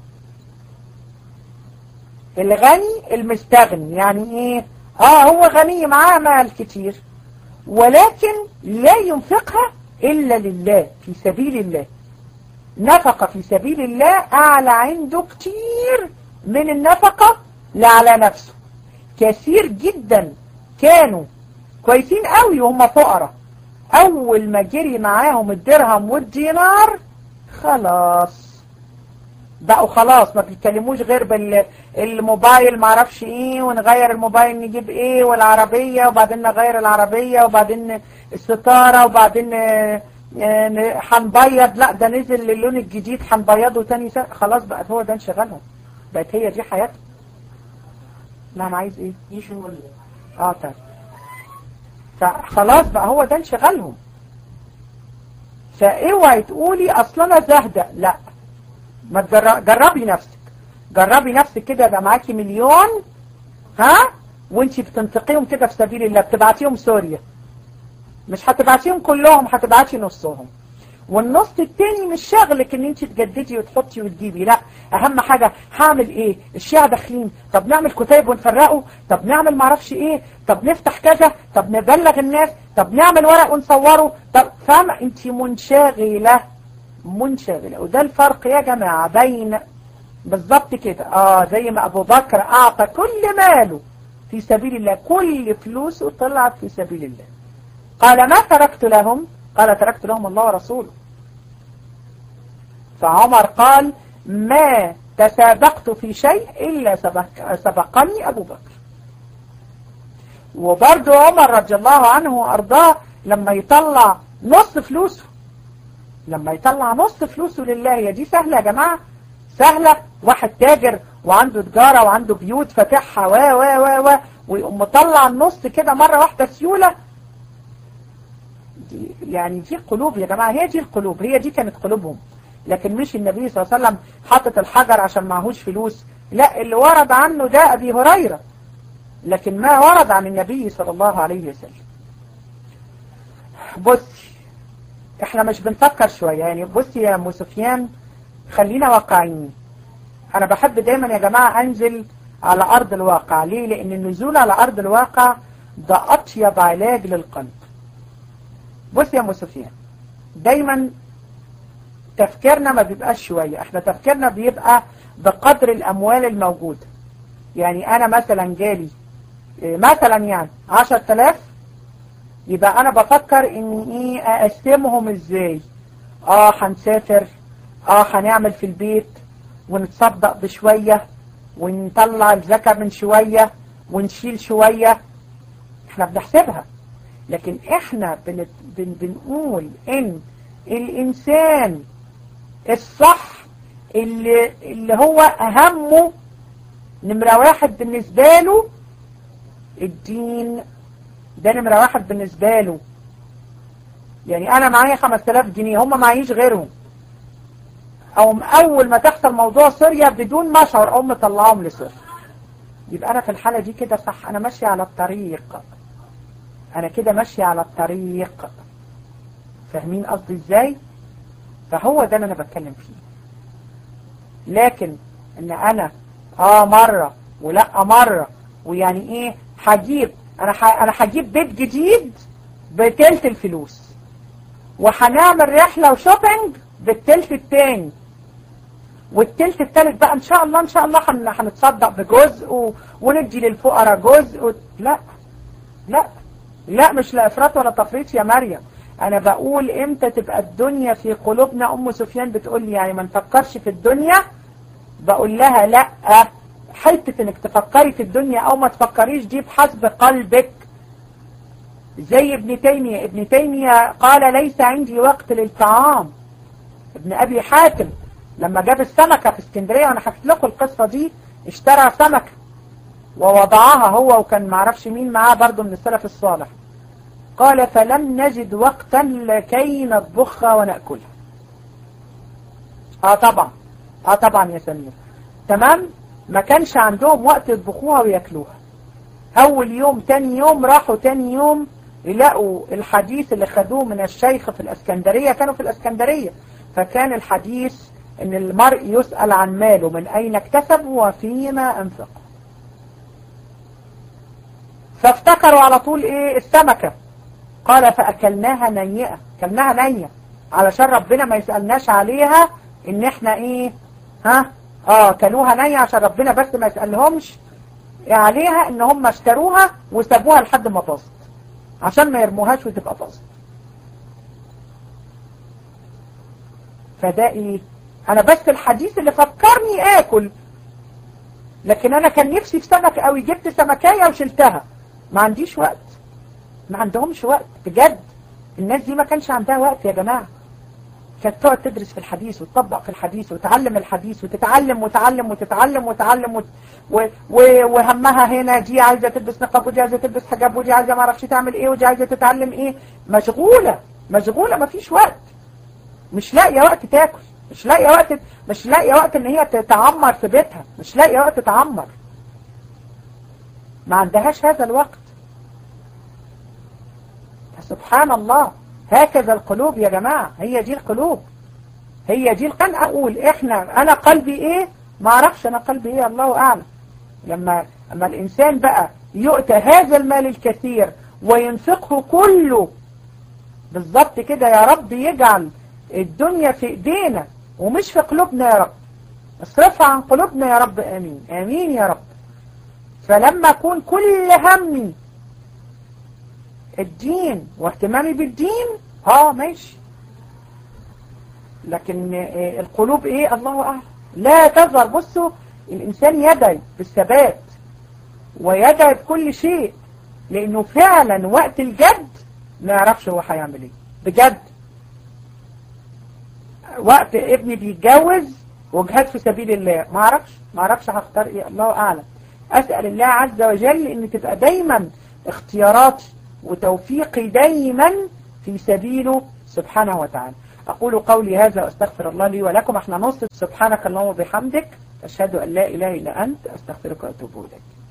الغني المستغني يعني ايه اه هو غني معاه مال كتير ولكن لا ينفقها الا لله في سبيل الله نفقة في سبيل الله اعلى عنده كتير من النفقة لعلى نفسه كثير جدا كانوا كويسين قوي وهم فقراء اول ما جري معاهم الدرهم والدينار خلاص بقوا خلاص ما بيتكلموش غير بالموبايل معرفش ايه ونغير الموبايل نجيب ايه والعربية وبعدين نغير العربية وبعدين الستارة وبعدين آه، آه، هنبيض لا ده نزل اللون الجديد هنبيضه تاني سنة خلاص بقت هو ده انشغالهم بقت هي دي حياتهم لا انا عايز ايه
يشن ولا
اه طيب فخلاص بقى هو ده انشغالهم فاوعي تقولي اصل انا زاهده لا ما تجر- جربي نفسك جربي نفسك كده يبقى معاكي مليون ها وانتي بتنفقيهم كده في سبيل الله بتبعتيهم سوريا مش هتبعتيهم كلهم هتبعتي نصهم والنص التاني مش شغلك ان انت تجددي وتحطي وتجيبي لا اهم حاجة هعمل ايه الشيعة داخلين طب نعمل كتيب ونفرقه طب نعمل معرفش ايه طب نفتح كذا طب نبلغ الناس طب نعمل ورق ونصوره طب فاهمة انت منشغلة منشغلة وده الفرق يا جماعة بين بالظبط كده اه زي ما ابو بكر اعطى كل ماله في سبيل الله كل فلوسه طلعت في سبيل الله قال ما تركت لهم قال تركت لهم الله ورسوله فعمر قال ما تسابقت في شيء إلا سبق سبقني أبو بكر وبرضه عمر رضي الله عنه وأرضاه لما يطلع نص فلوسه لما يطلع نص فلوسه لله هي دي سهلة يا جماعة سهلة واحد تاجر وعنده تجارة وعنده بيوت فاتحها و و و و ويقوم مطلع النص كده مرة واحدة سيولة دي يعني دي قلوب يا جماعة هي دي القلوب هي دي كانت قلوبهم لكن مش النبي صلى الله عليه وسلم حاطط الحجر عشان معهوش فلوس لا اللي ورد عنه ده أبي هريرة لكن ما ورد عن النبي صلى الله عليه وسلم بصي احنا مش بنفكر شوية يعني بصي يا ام سفيان خلينا واقعيين انا بحب دايما يا جماعة انزل على ارض الواقع ليه لان النزول على ارض الواقع ده اطيب علاج للقلب بصي يا ام سفيان دايما تفكيرنا ما بيبقاش شوية احنا تفكيرنا بيبقى بقدر الاموال الموجودة يعني انا مثلا جالي إيه، مثلا يعني عشر تلاف يبقى انا بفكر ان ايه اقسمهم ازاي اه هنسافر اه هنعمل في البيت ونتصدق بشوية ونطلع الزكاة من شوية ونشيل شوية احنا بنحسبها لكن احنا بن بن بنقول ان الانسان الصح اللي, اللي هو اهمه نمرة واحد بالنسبة له الدين ده نمرة واحد بالنسبة له يعني انا معايا 5000 جنيه هم معيش غيرهم او اول ما تحصل موضوع سوريا بدون ما اشعر اقوم مطلعهم لسوريا يبقى انا في الحالة دي كده صح انا ماشية على الطريق انا كده ماشية على الطريق فاهمين قصدي ازاي فهو ده اللي انا بتكلم فيه لكن ان انا اه مرة ولا مرة ويعني ايه هجيب انا ح... انا هجيب بيت جديد بتلت الفلوس وهنعمل رحلة وشوبينج بالتلت التاني والتلت التالت بقى ان شاء الله ان شاء الله هن... هنتصدق بجزء و... وندي للفقراء جزء و... لا لا لا مش لا افراط ولا تفريط يا مريم انا بقول امتى تبقى الدنيا في قلوبنا ام سفيان بتقول لي يعني ما نفكرش في الدنيا بقول لها لا حتة انك تفكري في الدنيا او ما تفكريش دي بحسب قلبك زي ابن تيمية ابن تيمية قال ليس عندي وقت للطعام ابن ابي حاتم لما جاب السمكة في اسكندرية وانا حكيت لكم القصة دي اشترى سمكة ووضعها هو وكان معرفش مين معاه برضه من السلف الصالح قال فلم نجد وقتا لكي نطبخها ونأكلها اه طبعا اه طبعا يا سمير تمام ما كانش عندهم وقت يطبخوها وياكلوها اول يوم تاني يوم راحوا تاني يوم يلاقوا الحديث اللي خدوه من الشيخ في الاسكندرية كانوا في الاسكندرية فكان الحديث ان المرء يسأل عن ماله من اين اكتسب وفيما انفقه فافتكروا على طول ايه السمكة قال فاكلناها نيئة اكلناها نية علشان ربنا ما يسألناش عليها ان احنا ايه ها اه كلوها نية عشان ربنا بس ما يسألهمش عليها ان هم اشتروها وسابوها لحد ما طاست عشان ما يرموهاش وتبقى طاست فده ايه انا بس الحديث اللي فكرني اكل لكن انا كان نفسي في سمك قوي جبت سمكايه وشلتها ما عنديش وقت ما عندهمش وقت بجد الناس دي ما كانش عندها وقت يا جماعة كانت تقعد تدرس في الحديث وتطبق في الحديث وتعلم الحديث وتتعلم وتعلم وتتعلم وتعلم وت... و... و... وهمها هنا دي عايزة تلبس نقاب ودي عايزة تلبس حجاب ودي عايزة ما اعرفش تعمل ايه ودي عايزة تتعلم ايه مشغولة مشغولة ما فيش وقت مش لاقية وقت تاكل مش لاقية وقت مش لاقية وقت ان هي تتعمر في بيتها مش لاقية وقت تعمر ما عندهاش هذا الوقت سبحان الله هكذا القلوب يا جماعة هي دي القلوب هي دي القلب أقول إحنا أنا قلبي إيه ما أعرفش أنا قلبي إيه الله أعلم لما لما الإنسان بقى يؤتى هذا المال الكثير وينفقه كله بالظبط كده يا رب يجعل الدنيا في إيدينا ومش في قلوبنا يا رب اصرفها عن قلوبنا يا رب آمين آمين يا رب فلما أكون كل همي الدين واهتمامي بالدين اه ماشي لكن القلوب ايه الله اعلم لا تظهر بصوا الانسان يدعي بالثبات ويدعي بكل شيء لانه فعلا وقت الجد ما يعرفش هو هيعمل ايه بجد وقت ابني بيتجوز وجهاد في سبيل الله ما اعرفش ما اعرفش هختار ايه الله اعلم اسال الله عز وجل ان تبقى دايما اختياراتي وتوفيقي دايما في سبيله سبحانه وتعالى أقول قولي هذا وأستغفر الله لي ولكم احنا نص سبحانك اللهم وبحمدك أشهد أن لا إله إلا أنت أستغفرك وأتوب إليك